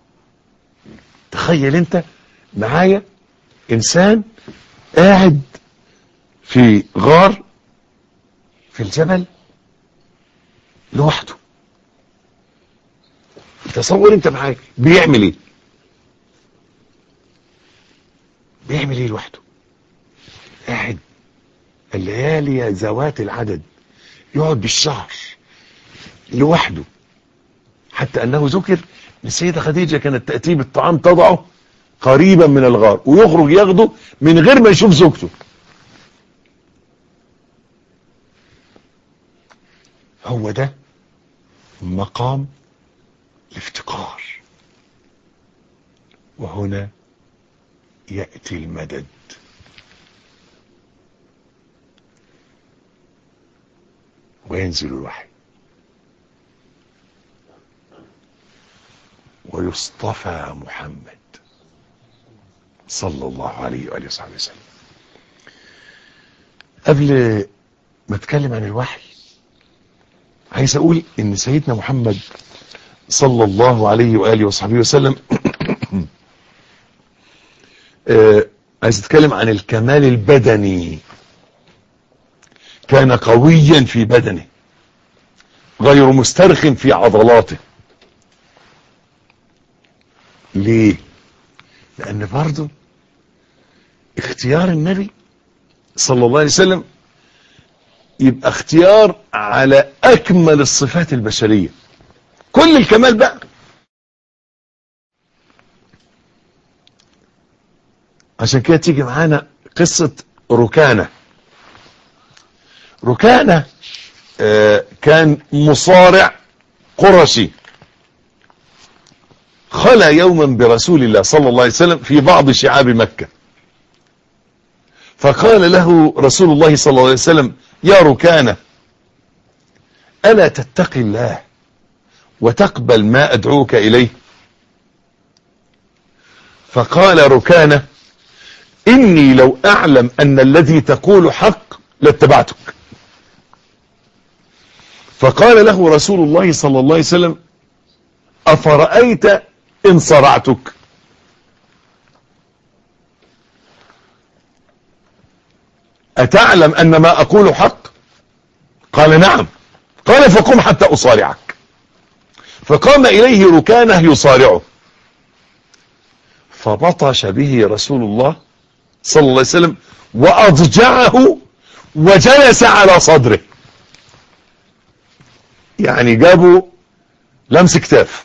تخيل انت معايا انسان قاعد في غار في الجبل لوحده تصور انت معايا بيعمل ايه بيعمل ايه لوحده قاعد الليالي ذوات العدد يقعد بالشهر لوحده حتى انه ذكر ان السيدة خديجة كانت تأتيه بالطعام تضعه قريبا من الغار ويخرج ياخده من غير ما يشوف زوجته هو ده مقام الافتقار وهنا يأتي المدد وينزل الوحي ويصطفى محمد صلى الله عليه وآله وصحبه وسلم قبل ما اتكلم عن الوحي عايز اقول ان سيدنا محمد صلى الله عليه وآله وصحبه وسلم آه عايز اتكلم عن الكمال البدني كان قويا في بدنه غير مسترخ في عضلاته ليه لان برضه اختيار النبي صلى الله عليه وسلم يبقى اختيار على اكمل الصفات البشرية كل الكمال بقى عشان كده تيجي معانا قصة ركانة ركانة آه كان مصارع قرشي خلى يوما برسول الله صلى الله عليه وسلم في بعض شعاب مكة فقال له رسول الله صلى الله عليه وسلم يا ركانة ألا تتقي الله وتقبل ما أدعوك إليه فقال ركانة إني لو أعلم أن الذي تقول حق لاتبعتك فقال له رسول الله صلى الله عليه وسلم أفرأيت إن صرعتك أتعلم أن ما أقول حق قال نعم قال فقم حتى أصارعك فقام إليه ركانه يصارعه فبطش به رسول الله صلى الله عليه وسلم وأضجعه وجلس على صدره يعني جابوا لمس كتاف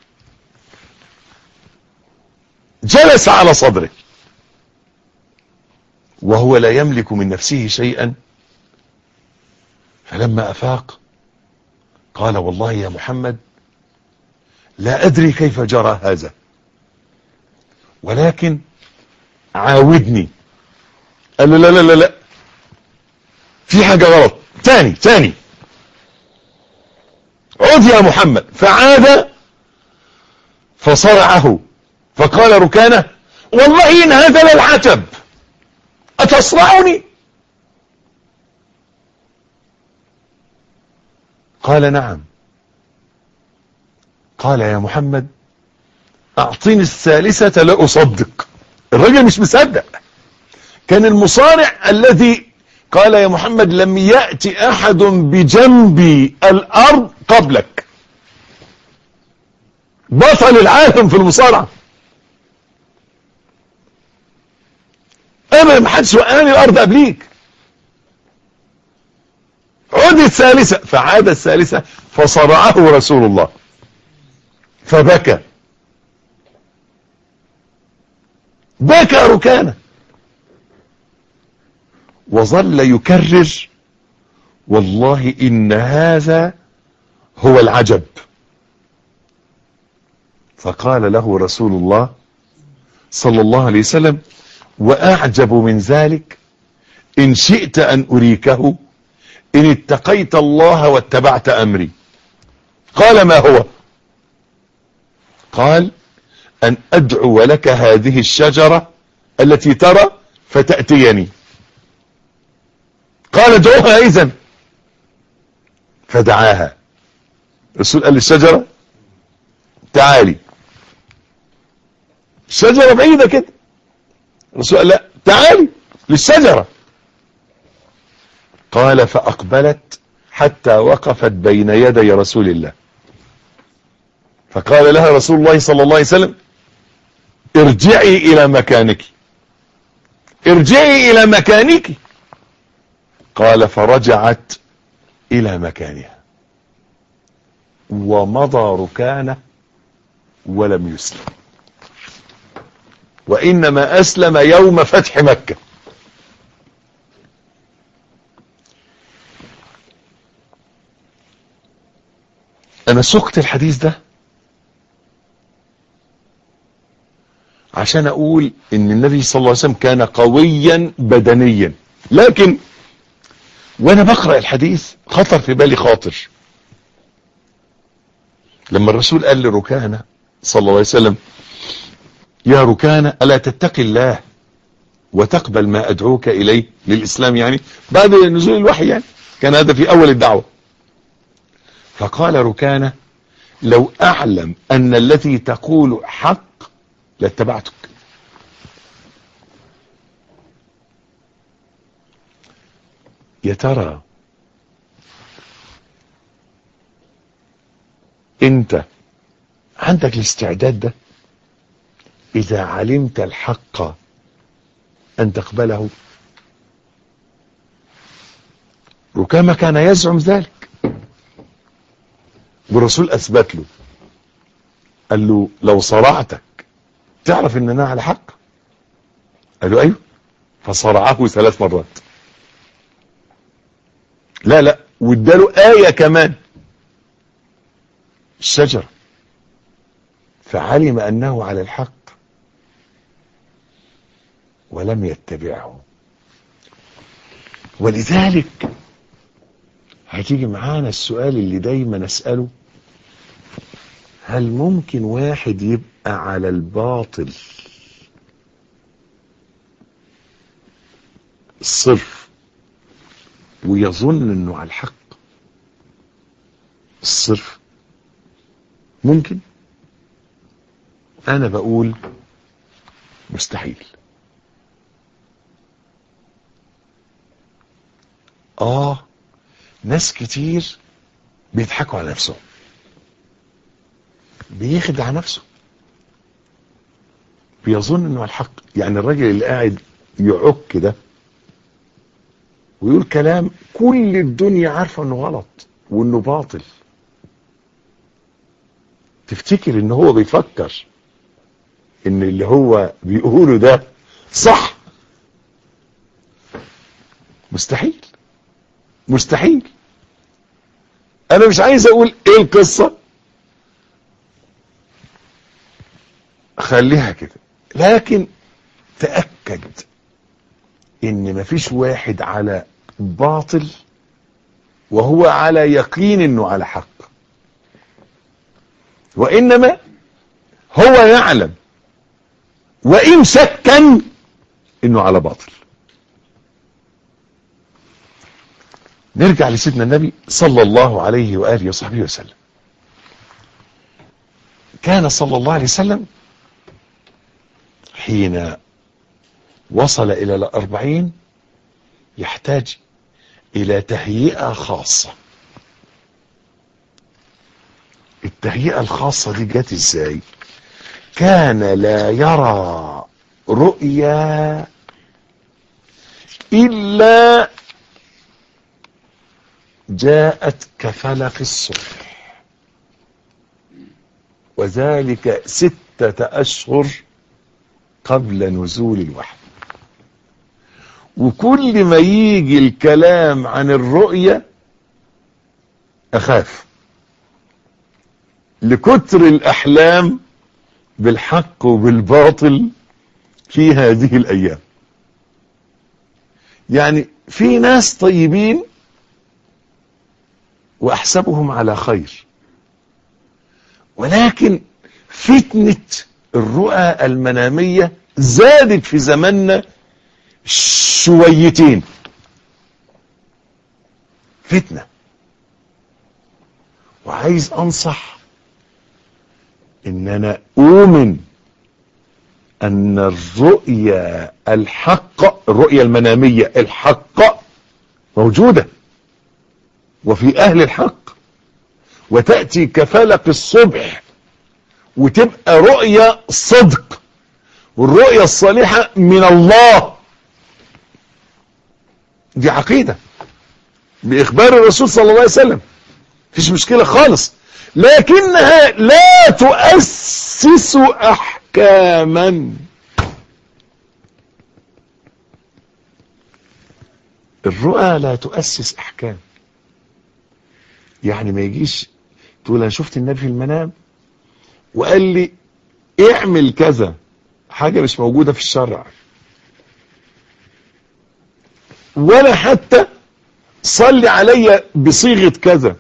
جلس على صدره وهو لا يملك من نفسه شيئا فلما أفاق قال والله يا محمد لا أدري كيف جرى هذا ولكن عاودني قال له لا لا لا لا في حاجة غلط تاني تاني عد يا محمد فعاد فصرعه فقال ركانه والله إن هذا للعتب أتصرعني قال نعم قال يا محمد اعطيني الثالثة لا اصدق الراجل مش مصدق كان المصارع الذي قال يا محمد لم يأتي احد بجنب الارض قبلك بطل العالم في المصارعة ابدا ما حدش وقعني الارض قبليك عد الثالثة فعاد الثالثة فصرعه رسول الله فبكى بكى ركانه وظل يكرر والله إن هذا هو العجب فقال له رسول الله صلى الله عليه وسلم وأعجب من ذلك إن شئت أن أريكه إن اتقيت الله واتبعت أمري قال ما هو قال أن أدعو لك هذه الشجرة التي ترى فتأتيني قال ادعوها إذن فدعاها الرسول قال للشجرة تعالي الشجرة بعيدة كده الرسول قال لا تعالي للشجرة قال فأقبلت حتى وقفت بين يدي رسول الله فقال لها رسول الله صلى الله عليه وسلم ارجعي إلى مكانك ارجعي إلى مكانك قال فرجعت إلى مكانها ومضى ركانه ولم يسلم وإنما أسلم يوم فتح مكة أنا سقت الحديث ده عشان أقول إن النبي صلى الله عليه وسلم كان قويا بدنيا لكن وأنا بقرأ الحديث خطر في بالي خاطر لما الرسول قال لركانة صلى الله عليه وسلم يا ركانة ألا تتقي الله وتقبل ما أدعوك إليه للإسلام يعني بعد نزول الوحي يعني كان هذا في أول الدعوة فقال ركانة لو أعلم أن الذي تقول حق لاتبعتك يا ترى انت عندك الاستعداد ده اذا علمت الحق ان تقبله ركامة كان يزعم ذلك والرسول اثبت له قال له لو صرعتك تعرف ان انا على حق قال له ايوه فصرعه ثلاث مرات لا لا واداله آية كمان الشجرة فعلم أنه على الحق ولم يتبعه ولذلك هتيجي معانا السؤال اللي دايما نسأله هل ممكن واحد يبقى على الباطل الصرف ويظن انه على الحق الصرف ممكن انا بقول مستحيل اه ناس كتير بيضحكوا على نفسهم بيخدع نفسه بيظن انه على الحق يعني الراجل اللي قاعد يعك ده ويقول كلام كل الدنيا عارفه انه غلط وانه باطل تفتكر ان هو بيفكر ان اللي هو بيقوله ده صح مستحيل مستحيل انا مش عايز اقول ايه القصة خليها كده لكن تأكد ان مفيش واحد على باطل وهو على يقين انه على حق وانما هو يعلم وان شكا انه على باطل نرجع لسيدنا النبي صلى الله عليه وآله وصحبه وسلم كان صلى الله عليه وسلم حين وصل إلى الأربعين يحتاج إلى تهيئة خاصة التهيئة الخاصة دي جت ازاي كان لا يرى رؤيا إلا جاءت كفلق الصبح وذلك ستة أشهر قبل نزول الوحي وكل ما يجي الكلام عن الرؤية أخاف لكتر الأحلام بالحق وبالباطل في هذه الأيام يعني في ناس طيبين وأحسبهم على خير ولكن فتنة الرؤى المنامية زادت في زماننا شويتين فتنة وعايز أنصح إن أنا أؤمن أن الرؤية الحق الرؤية المنامية الحق موجودة وفي أهل الحق وتأتي كفلق الصبح وتبقى رؤية صدق والرؤية الصالحة من الله دي عقيدة بإخبار الرسول صلى الله عليه وسلم مفيش مشكلة خالص لكنها لا تؤسس أحكاما الرؤى لا تؤسس أحكام يعني ما يجيش تقول أنا شفت النبي في المنام وقال لي اعمل كذا حاجة مش موجودة في الشرع ولا حتى صلي عليا بصيغة كذا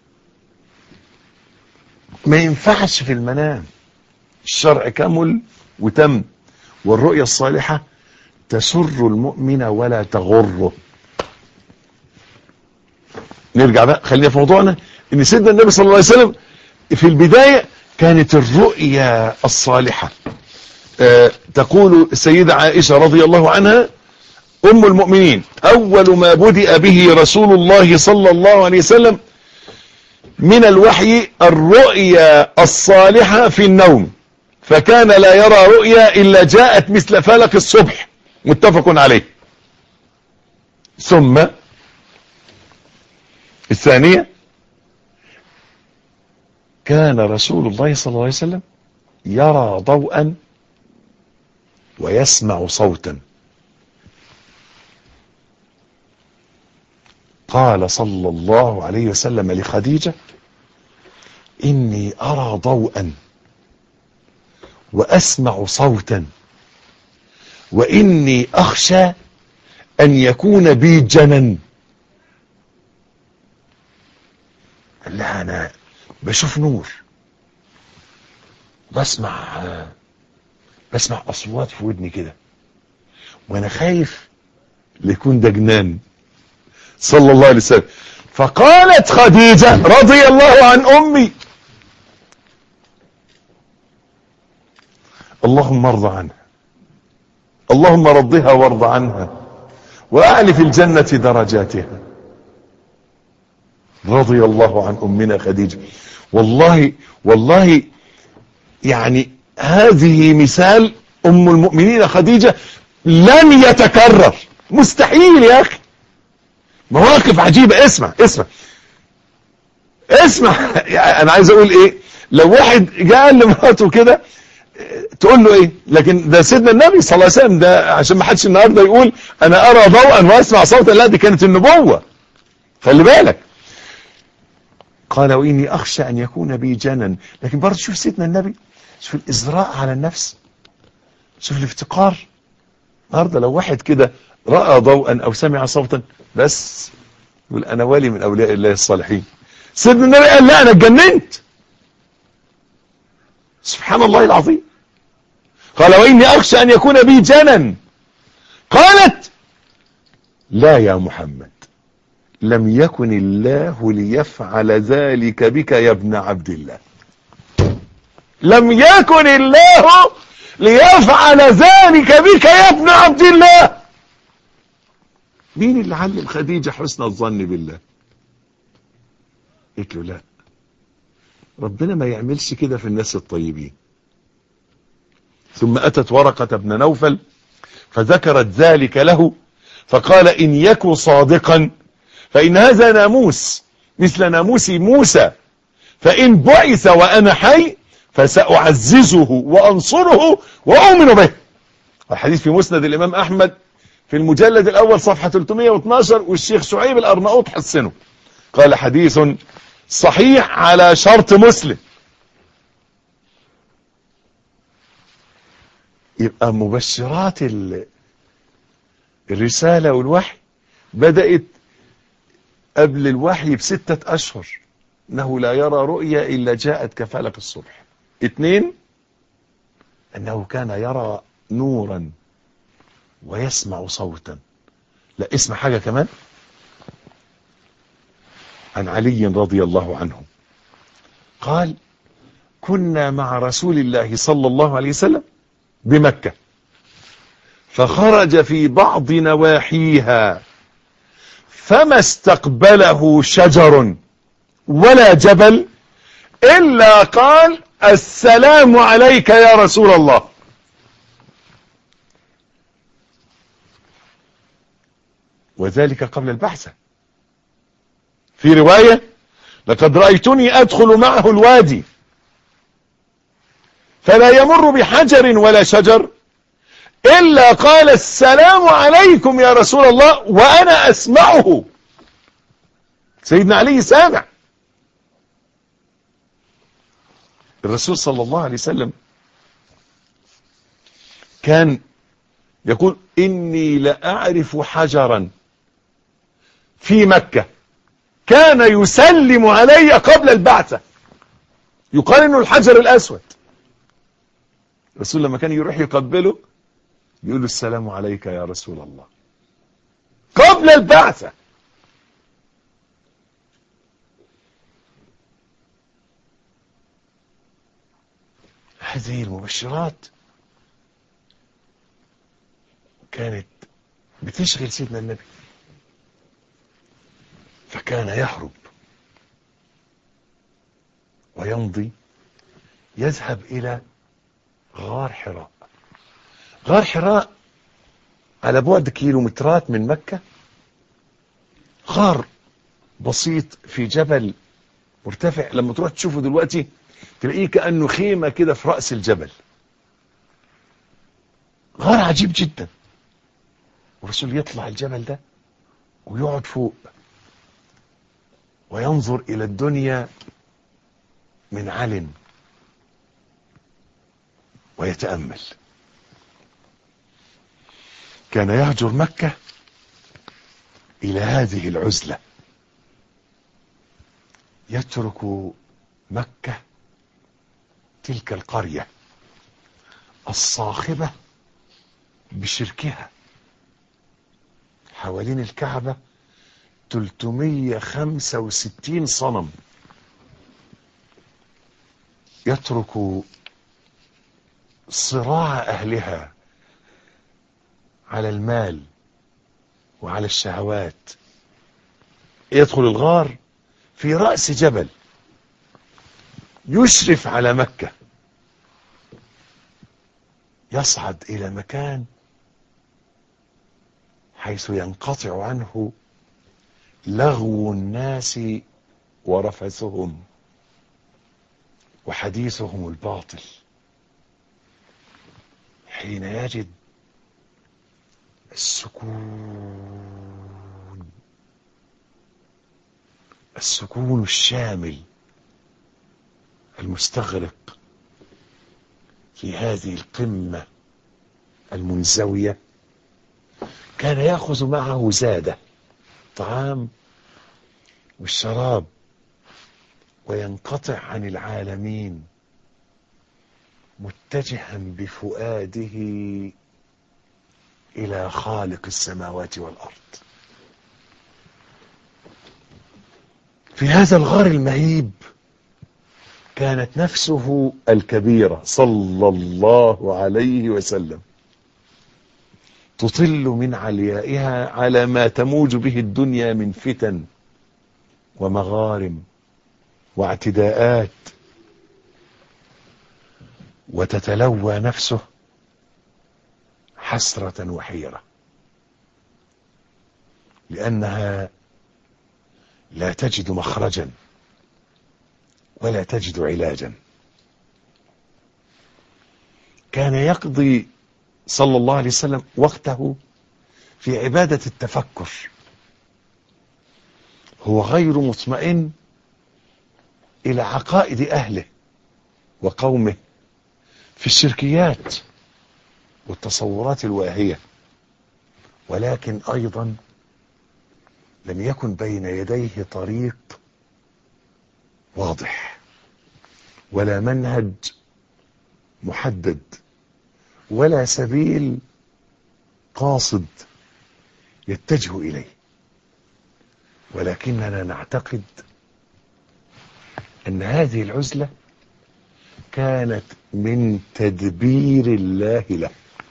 ما ينفعش في المنام الشرع كمل وتم والرؤية الصالحة تسر المؤمن ولا تغره نرجع بقى خلينا في موضوعنا ان سيدنا النبي صلى الله عليه وسلم في البداية كانت الرؤيا الصالحة آه تقول السيدة عائشة رضي الله عنها أم المؤمنين أول ما بدأ به رسول الله صلى الله عليه وسلم من الوحي الرؤيا الصالحة في النوم فكان لا يرى رؤيا إلا جاءت مثل فلك الصبح متفق عليه ثم الثانية كان رسول الله صلى الله عليه وسلم يرى ضوءا ويسمع صوتا قال صلى الله عليه وسلم لخديجة إني أرى ضوءا وأسمع صوتا وإني أخشى أن يكون بي جنن قال لها أنا بشوف نور بسمع بسمع أصوات في ودني كده وأنا خايف ليكون ده جنان صلى الله عليه وسلم فقالت خديجة رضي الله عن أمي اللهم ارضى عنها اللهم رضها وارض عنها وأعلي في الجنة درجاتها رضي الله عن أمنا خديجة والله والله يعني هذه مثال أم المؤمنين خديجة لن يتكرر مستحيل يا أخي مواقف عجيبة اسمع اسمع اسمع يعني انا عايز اقول ايه لو واحد جاء لمراته كده تقول له ايه لكن ده سيدنا النبي صلى الله عليه وسلم ده عشان ما حدش النهارده يقول انا ارى ضوءا واسمع صوتا لا دي كانت النبوة خلي بالك قال واني اخشى ان يكون بي جنن لكن برضه شوف سيدنا النبي شوف الازراء على النفس شوف الافتقار النهارده لو واحد كده رأى ضوءا او سمع صوتا بس يقول انا ولي من اولياء الله الصالحين سيدنا النبي قال لا انا اتجننت سبحان الله العظيم قال واني اخشى ان يكون بي جنن قالت لا يا محمد لم يكن الله ليفعل ذلك بك يا ابن عبد الله لم يكن الله ليفعل ذلك بك يا ابن عبد الله مين اللي علم خديجة حسن الظن بالله قلت له لا ربنا ما يعملش كده في الناس الطيبين ثم أتت ورقة ابن نوفل فذكرت ذلك له فقال إن يك صادقا فإن هذا ناموس مثل ناموس موسى فإن بعث وأنا حي فسأعززه وأنصره وأؤمن به الحديث في مسند الإمام أحمد في المجلد الأول صفحة 312 والشيخ شعيب الأرناؤوط حسنه قال حديث صحيح على شرط مسلم يبقى مبشرات الرسالة والوحي بدأت قبل الوحي بستة أشهر أنه لا يرى رؤيا إلا جاءت كفالك الصبح اثنين أنه كان يرى نورا ويسمع صوتا لا اسمع حاجة كمان عن علي رضي الله عنه قال كنا مع رسول الله صلى الله عليه وسلم بمكة فخرج في بعض نواحيها فما استقبله شجر ولا جبل إلا قال السلام عليك يا رسول الله وذلك قبل البعثة في رواية لقد رأيتني أدخل معه الوادي فلا يمر بحجر ولا شجر إلا قال السلام عليكم يا رسول الله وأنا أسمعه سيدنا علي سامع الرسول صلى الله عليه وسلم كان يقول إني لأعرف حجرا في مكة كان يسلم علي قبل البعثة يقال انه الحجر الاسود الرسول لما كان يروح يقبله يقول له السلام عليك يا رسول الله قبل البعثة هذه المبشرات كانت بتشغل سيدنا النبي فكان يهرب ويمضي يذهب إلى غار حراء غار حراء على بعد كيلومترات من مكة غار بسيط في جبل مرتفع لما تروح تشوفه دلوقتي تلاقيه كأنه خيمة كده في رأس الجبل غار عجيب جدا والرسول يطلع الجبل ده ويقعد فوق وينظر إلى الدنيا من علن ويتأمل كان يهجر مكة إلى هذه العزلة يترك مكة تلك القرية الصاخبة بشركها حوالين الكعبة 365 صنم يترك صراع أهلها على المال وعلى الشهوات يدخل الغار في رأس جبل يشرف على مكة يصعد إلى مكان حيث ينقطع عنه لغو الناس ورفثهم وحديثهم الباطل حين يجد السكون السكون الشامل المستغرق في هذه القمة المنزوية كان يأخذ معه زاده الطعام والشراب وينقطع عن العالمين متجها بفؤاده إلى خالق السماوات والأرض في هذا الغار المهيب كانت نفسه الكبيرة صلى الله عليه وسلم تطل من عليائها على ما تموج به الدنيا من فتن ومغارم واعتداءات وتتلوى نفسه حسرة وحيرة لأنها لا تجد مخرجا ولا تجد علاجا كان يقضي صلى الله عليه وسلم وقته في عبادة التفكر هو غير مطمئن إلى عقائد أهله وقومه في الشركيات والتصورات الواهية ولكن أيضا لم يكن بين يديه طريق واضح ولا منهج محدد ولا سبيل قاصد يتجه إليه ولكننا نعتقد أن هذه العزلة كانت من تدبير الله له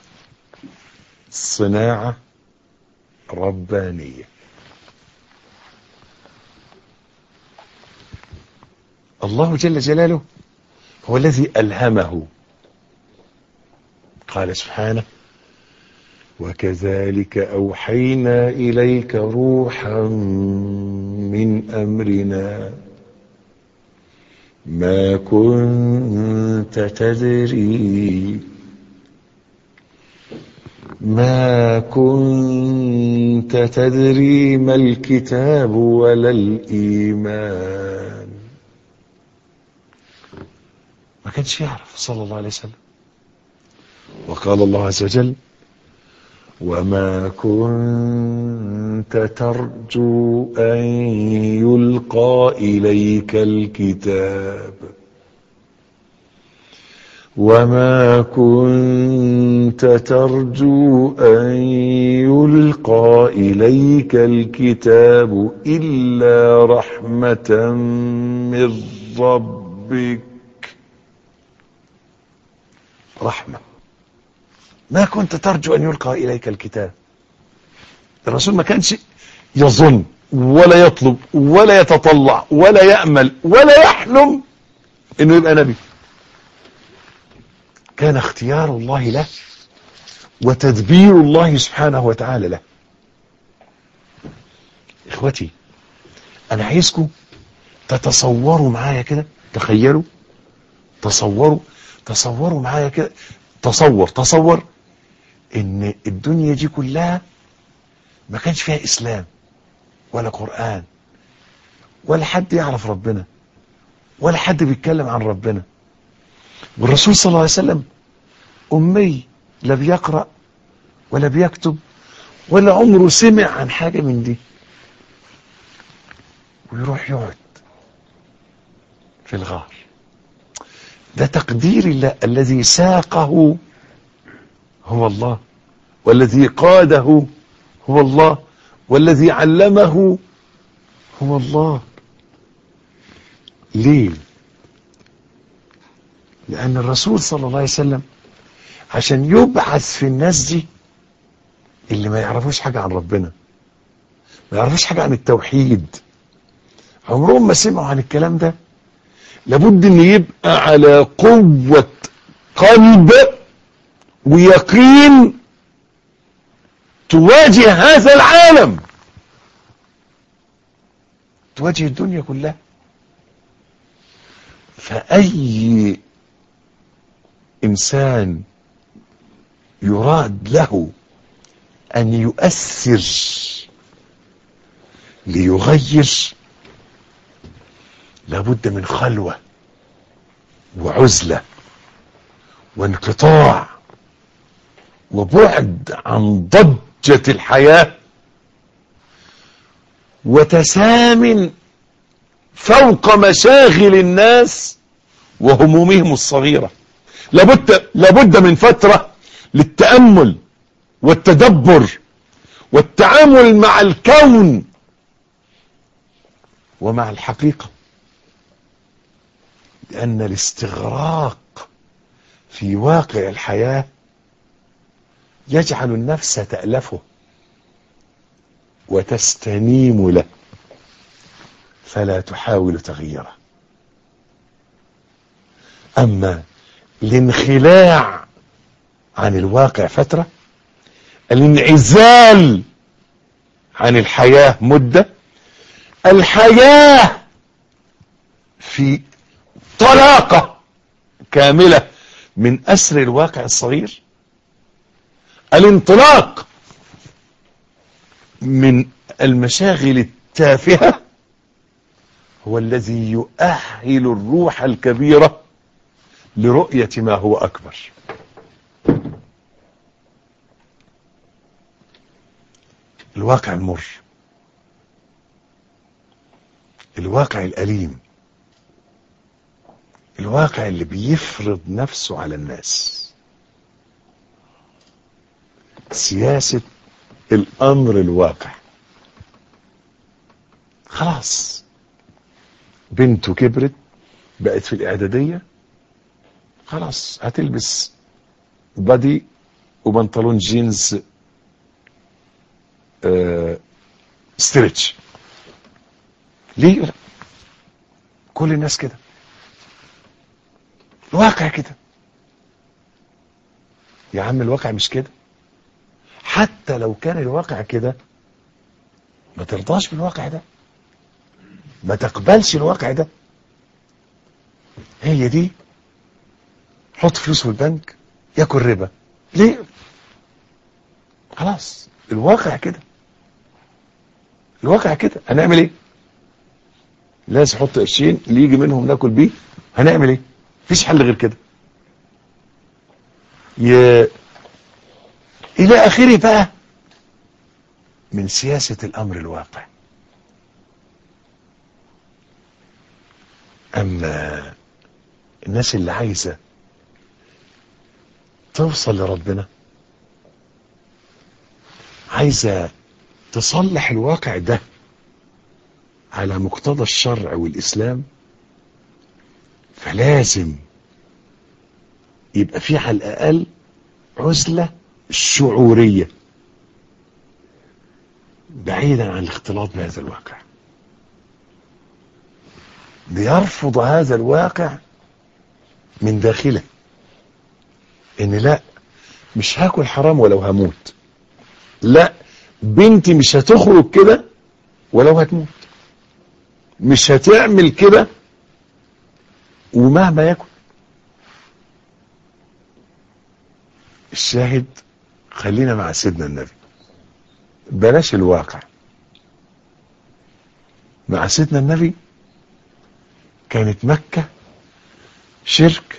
صناعة ربانية الله جل جلاله هو الذي ألهمه قال سبحانه وكذلك أوحينا إليك روحا من أمرنا ما كنت تدري ما كنت تدري ما الكتاب ولا الإيمان ما كانش يعرف صلى الله عليه وسلم وقال الله عز وجل وما كنت ترجو أن يلقى إليك الكتاب وما كنت ترجو أن يلقى إليك الكتاب إلا رحمة من ربك رحمة ما كنت ترجو أن يلقى إليك الكتاب الرسول ما كانش يظن ولا يطلب ولا يتطلع ولا يأمل ولا يحلم أنه يبقى نبي كان اختيار الله له وتدبير الله سبحانه وتعالى له إخوتي أنا عايزكم تتصوروا معايا كده تخيلوا تصوروا تصوروا معايا كده تصور تصور ان الدنيا دي كلها ما كانش فيها اسلام ولا قرآن ولا حد يعرف ربنا ولا حد بيتكلم عن ربنا والرسول صلى الله عليه وسلم أمي لا بيقرأ ولا بيكتب ولا عمره سمع عن حاجة من دي ويروح يقعد في الغار ده تقدير الله الذي ساقه هو الله والذي قاده هو الله والذي علمه هو الله ليه لأن الرسول صلى الله عليه وسلم عشان يبعث في الناس دي اللي ما يعرفوش حاجة عن ربنا ما يعرفوش حاجة عن التوحيد عمرهم ما سمعوا عن الكلام ده لابد ان يبقى على قوة قلب ويقين تواجه هذا العالم تواجه الدنيا كلها فأي إنسان يراد له أن يؤثر ليغير لابد من خلوة وعزلة وانقطاع وبعد عن ضجة الحياة وتسام فوق مشاغل الناس وهمومهم الصغيرة لابد, لابد من فترة للتأمل والتدبر والتعامل مع الكون ومع الحقيقة لأن الاستغراق في واقع الحياة يجعل النفس تألفه وتستنيم له فلا تحاول تغييره أما الانخلاع عن الواقع فترة الانعزال عن الحياة مدة الحياة في طلاقة كاملة من أسر الواقع الصغير الانطلاق من المشاغل التافهة هو الذي يؤهل الروح الكبيرة لرؤية ما هو أكبر الواقع المر الواقع الأليم الواقع اللي بيفرض نفسه على الناس سياسة الأمر الواقع خلاص بنته كبرت بقت في الإعدادية خلاص هتلبس بادي وبنطلون جينز آه ستريتش ليه لا كل الناس كده الواقع كده يا عم الواقع مش كده حتى لو كان الواقع كده ما ترضاش بالواقع ده ما تقبلش الواقع ده هي دي حط فلوس في البنك ياكل ربا ليه خلاص الواقع كده الواقع كده هنعمل ايه لازم احط قرشين اللي يجي منهم ناكل بيه هنعمل ايه مفيش حل غير كده ي... الى اخره بقى من سياسة الامر الواقع اما الناس اللي عايزة توصل لربنا عايزة تصلح الواقع ده على مقتضى الشرع والإسلام فلازم يبقى في على الأقل عزلة شعورية بعيدا عن الاختلاط بهذا الواقع بيرفض هذا الواقع من داخله ان لا مش هاكل حرام ولو هموت لا بنتي مش هتخرج كده ولو هتموت مش هتعمل كده ومهما يكن الشاهد خلينا مع سيدنا النبي بلاش الواقع مع سيدنا النبي كانت مكة شرك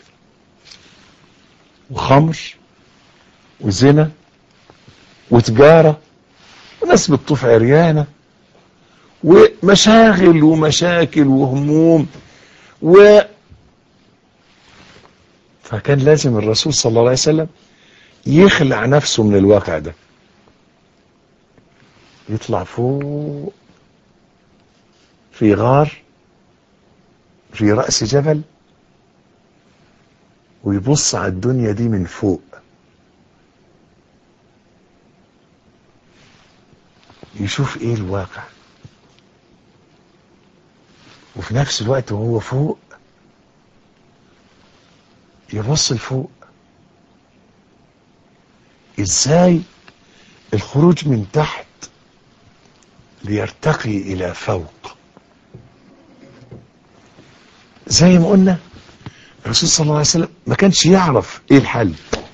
وخمر وزنا وتجارة وناس بتطوف عريانة ومشاغل ومشاكل وهموم و فكان لازم الرسول صلى الله عليه وسلم يخلع نفسه من الواقع ده يطلع فوق في غار في رأس جبل ويبص على الدنيا دي من فوق يشوف ايه الواقع وفي نفس الوقت وهو فوق يبص لفوق ازاي الخروج من تحت ليرتقي الى فوق زي ما قلنا الرسول صلى الله عليه وسلم ما كانش يعرف ايه الحل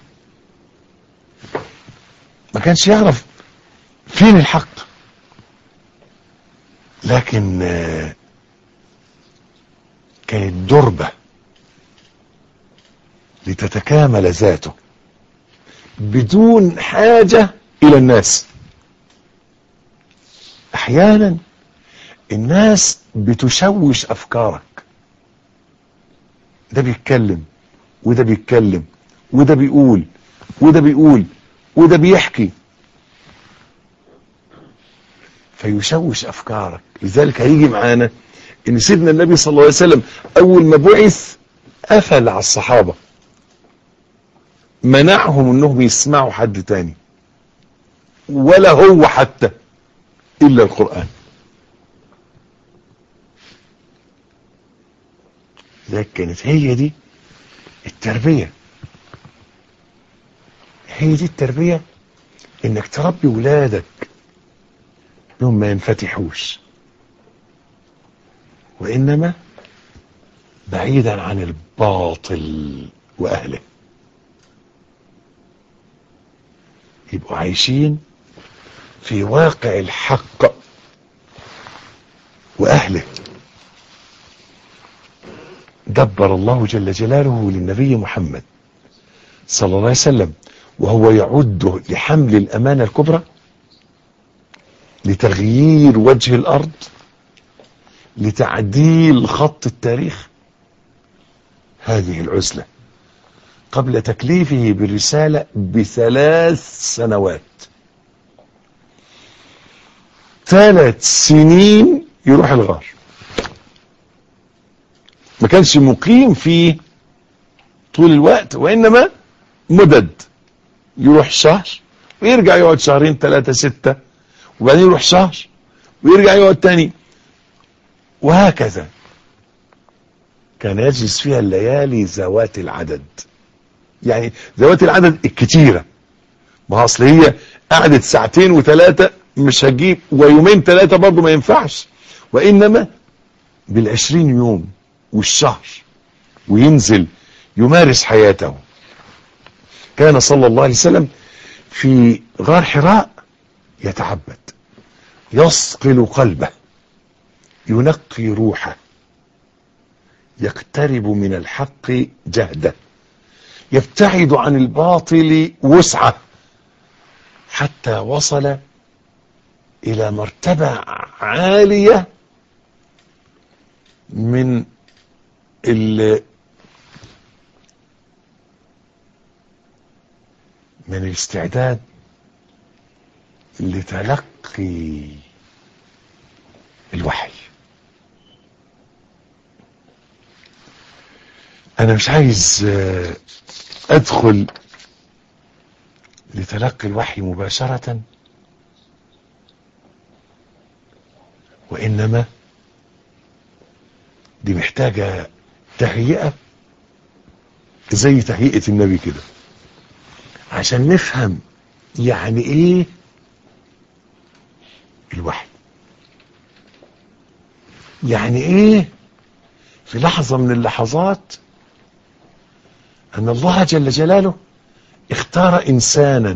ما كانش يعرف فين الحق لكن كانت دربة لتتكامل ذاته بدون حاجة الى الناس احيانا الناس بتشوش افكارك ده بيتكلم وده بيتكلم وده بيقول وده بيقول وده بيحكي فيشوش افكارك لذلك هيجي معانا ان سيدنا النبي صلى الله عليه وسلم اول ما بعث قفل على الصحابة منعهم انهم يسمعوا حد تاني ولا هو حتى الا القرآن لكن كانت هي دي التربية هي دي التربية انك تربي ولادك انهم ما ينفتحوش وانما بعيدا عن الباطل واهله يبقوا عايشين في واقع الحق واهله دبر الله جل جلاله للنبي محمد صلى الله عليه وسلم وهو يعده لحمل الامانه الكبرى لتغيير وجه الارض لتعديل خط التاريخ هذه العزلة قبل تكليفه بالرسالة بثلاث سنوات ثلاث سنين يروح الغار ما كانش مقيم فيه طول الوقت وإنما مدد يروح شهر ويرجع يقعد شهرين ثلاثة ستة وبعدين يروح شهر ويرجع يقعد تاني وهكذا كان يجلس فيها الليالي ذوات العدد يعني ذوات العدد الكتيرة ما اصل هي قعدت ساعتين وثلاثة مش هتجيب ويومين ثلاثة برضه ما ينفعش وإنما بالعشرين يوم والشهر وينزل يمارس حياته كان صلى الله عليه وسلم في غار حراء يتعبد يصقل قلبه ينقي روحه يقترب من الحق جهده يبتعد عن الباطل وسعه حتى وصل الى مرتبة عالية من ال من الاستعداد لتلقي الوحي انا مش عايز ادخل لتلقي الوحي مباشرة وانما دي محتاجة تهيئة زي تهيئة النبي كده عشان نفهم يعني ايه الوحي يعني ايه في لحظة من اللحظات ان الله جل جلاله اختار انسانا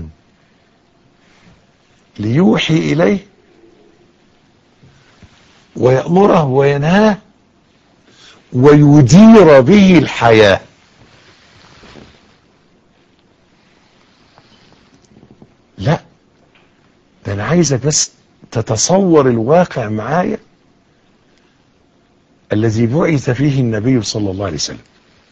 ليوحي اليه ويأمره وينهاه ويدير به الحياة لا ده انا عايزك بس تتصور الواقع معايا الذي بعث فيه النبي صلى الله عليه وسلم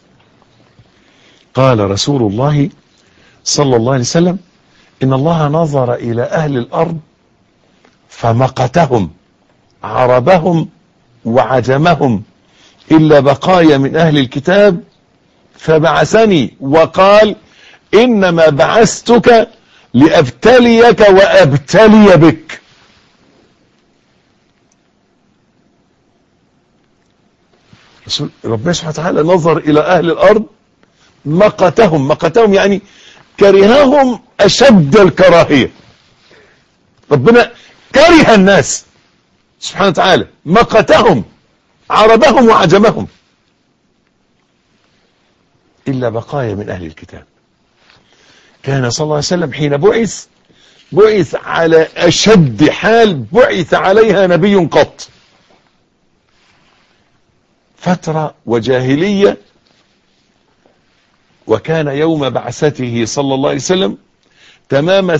قال رسول الله صلى الله عليه وسلم إن الله نظر إلى أهل الأرض فمقتهم عربهم وعجمهم إلا بقايا من أهل الكتاب فبعثني وقال إنما بعثتك لأبتليك وأبتلي بك رسول ربنا سبحانه وتعالى نظر إلى أهل الأرض مقتهم مقتهم يعني كرههم أشد الكراهية ربنا كره الناس سبحانه وتعالى مقتهم عربهم وعجمهم إلا بقايا من أهل الكتاب كان صلى الله عليه وسلم حين بعث بعث على أشد حال بعث عليها نبي قط فترة وجاهلية وكان يوم بعثته صلى الله عليه وسلم تمام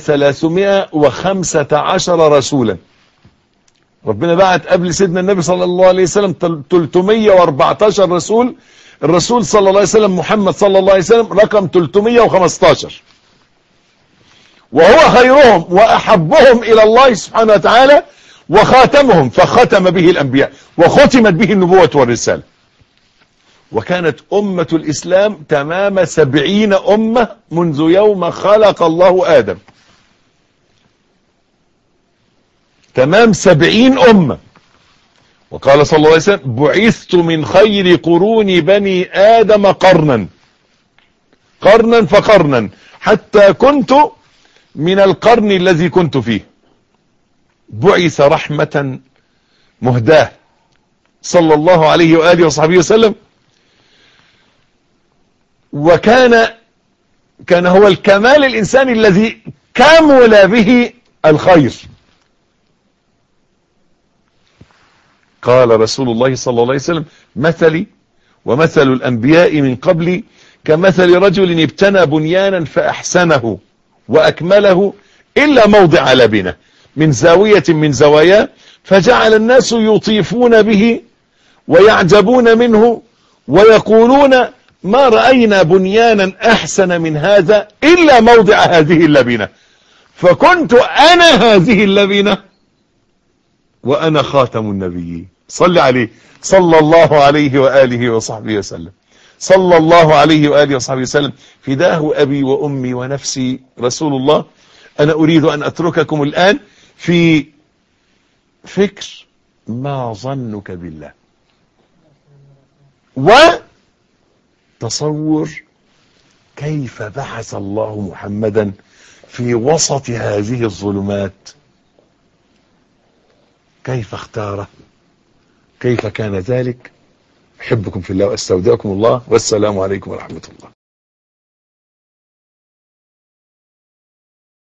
315 رسولا ربنا بعت قبل سيدنا النبي صلى الله عليه وسلم 314 رسول الرسول صلى الله عليه وسلم محمد صلى الله عليه وسلم رقم 315 وهو خيرهم وأحبهم إلى الله سبحانه وتعالى وخاتمهم فختم به الأنبياء وختمت به النبوة والرسالة وكانت أمة الإسلام تمام سبعين أمة منذ يوم خلق الله آدم تمام سبعين أمة وقال صلى الله عليه وسلم بعثت من خير قرون بني آدم قرنا قرنا فقرنا حتى كنت من القرن الذي كنت فيه بعث رحمة مهداه صلى الله عليه وآله وصحبه وسلم وكان كان هو الكمال الإنساني الذي كمل به الخير قال رسول الله صلى الله عليه وسلم مثلي ومثل الأنبياء من قبلي كمثل رجل ابتنى بنيانا فأحسنه وأكمله إلا موضع لبنه من زاوية من زواياه فجعل الناس يطيفون به ويعجبون منه ويقولون ما رأينا بنيانا أحسن من هذا إلا موضع هذه اللبنة فكنت أنا هذه اللبنة وأنا خاتم النبيين صل عليه صلى الله عليه وآله وصحبه وسلم صلى الله عليه وآله وصحبه وسلم فداه أبي وأمي ونفسي رسول الله أنا أريد أن أترككم الآن في فكر ما ظنك بالله وتصور كيف بعث الله محمدا في وسط هذه الظلمات كيف اختاره كيف كان ذلك أحبكم في الله وأستودعكم الله والسلام عليكم ورحمة الله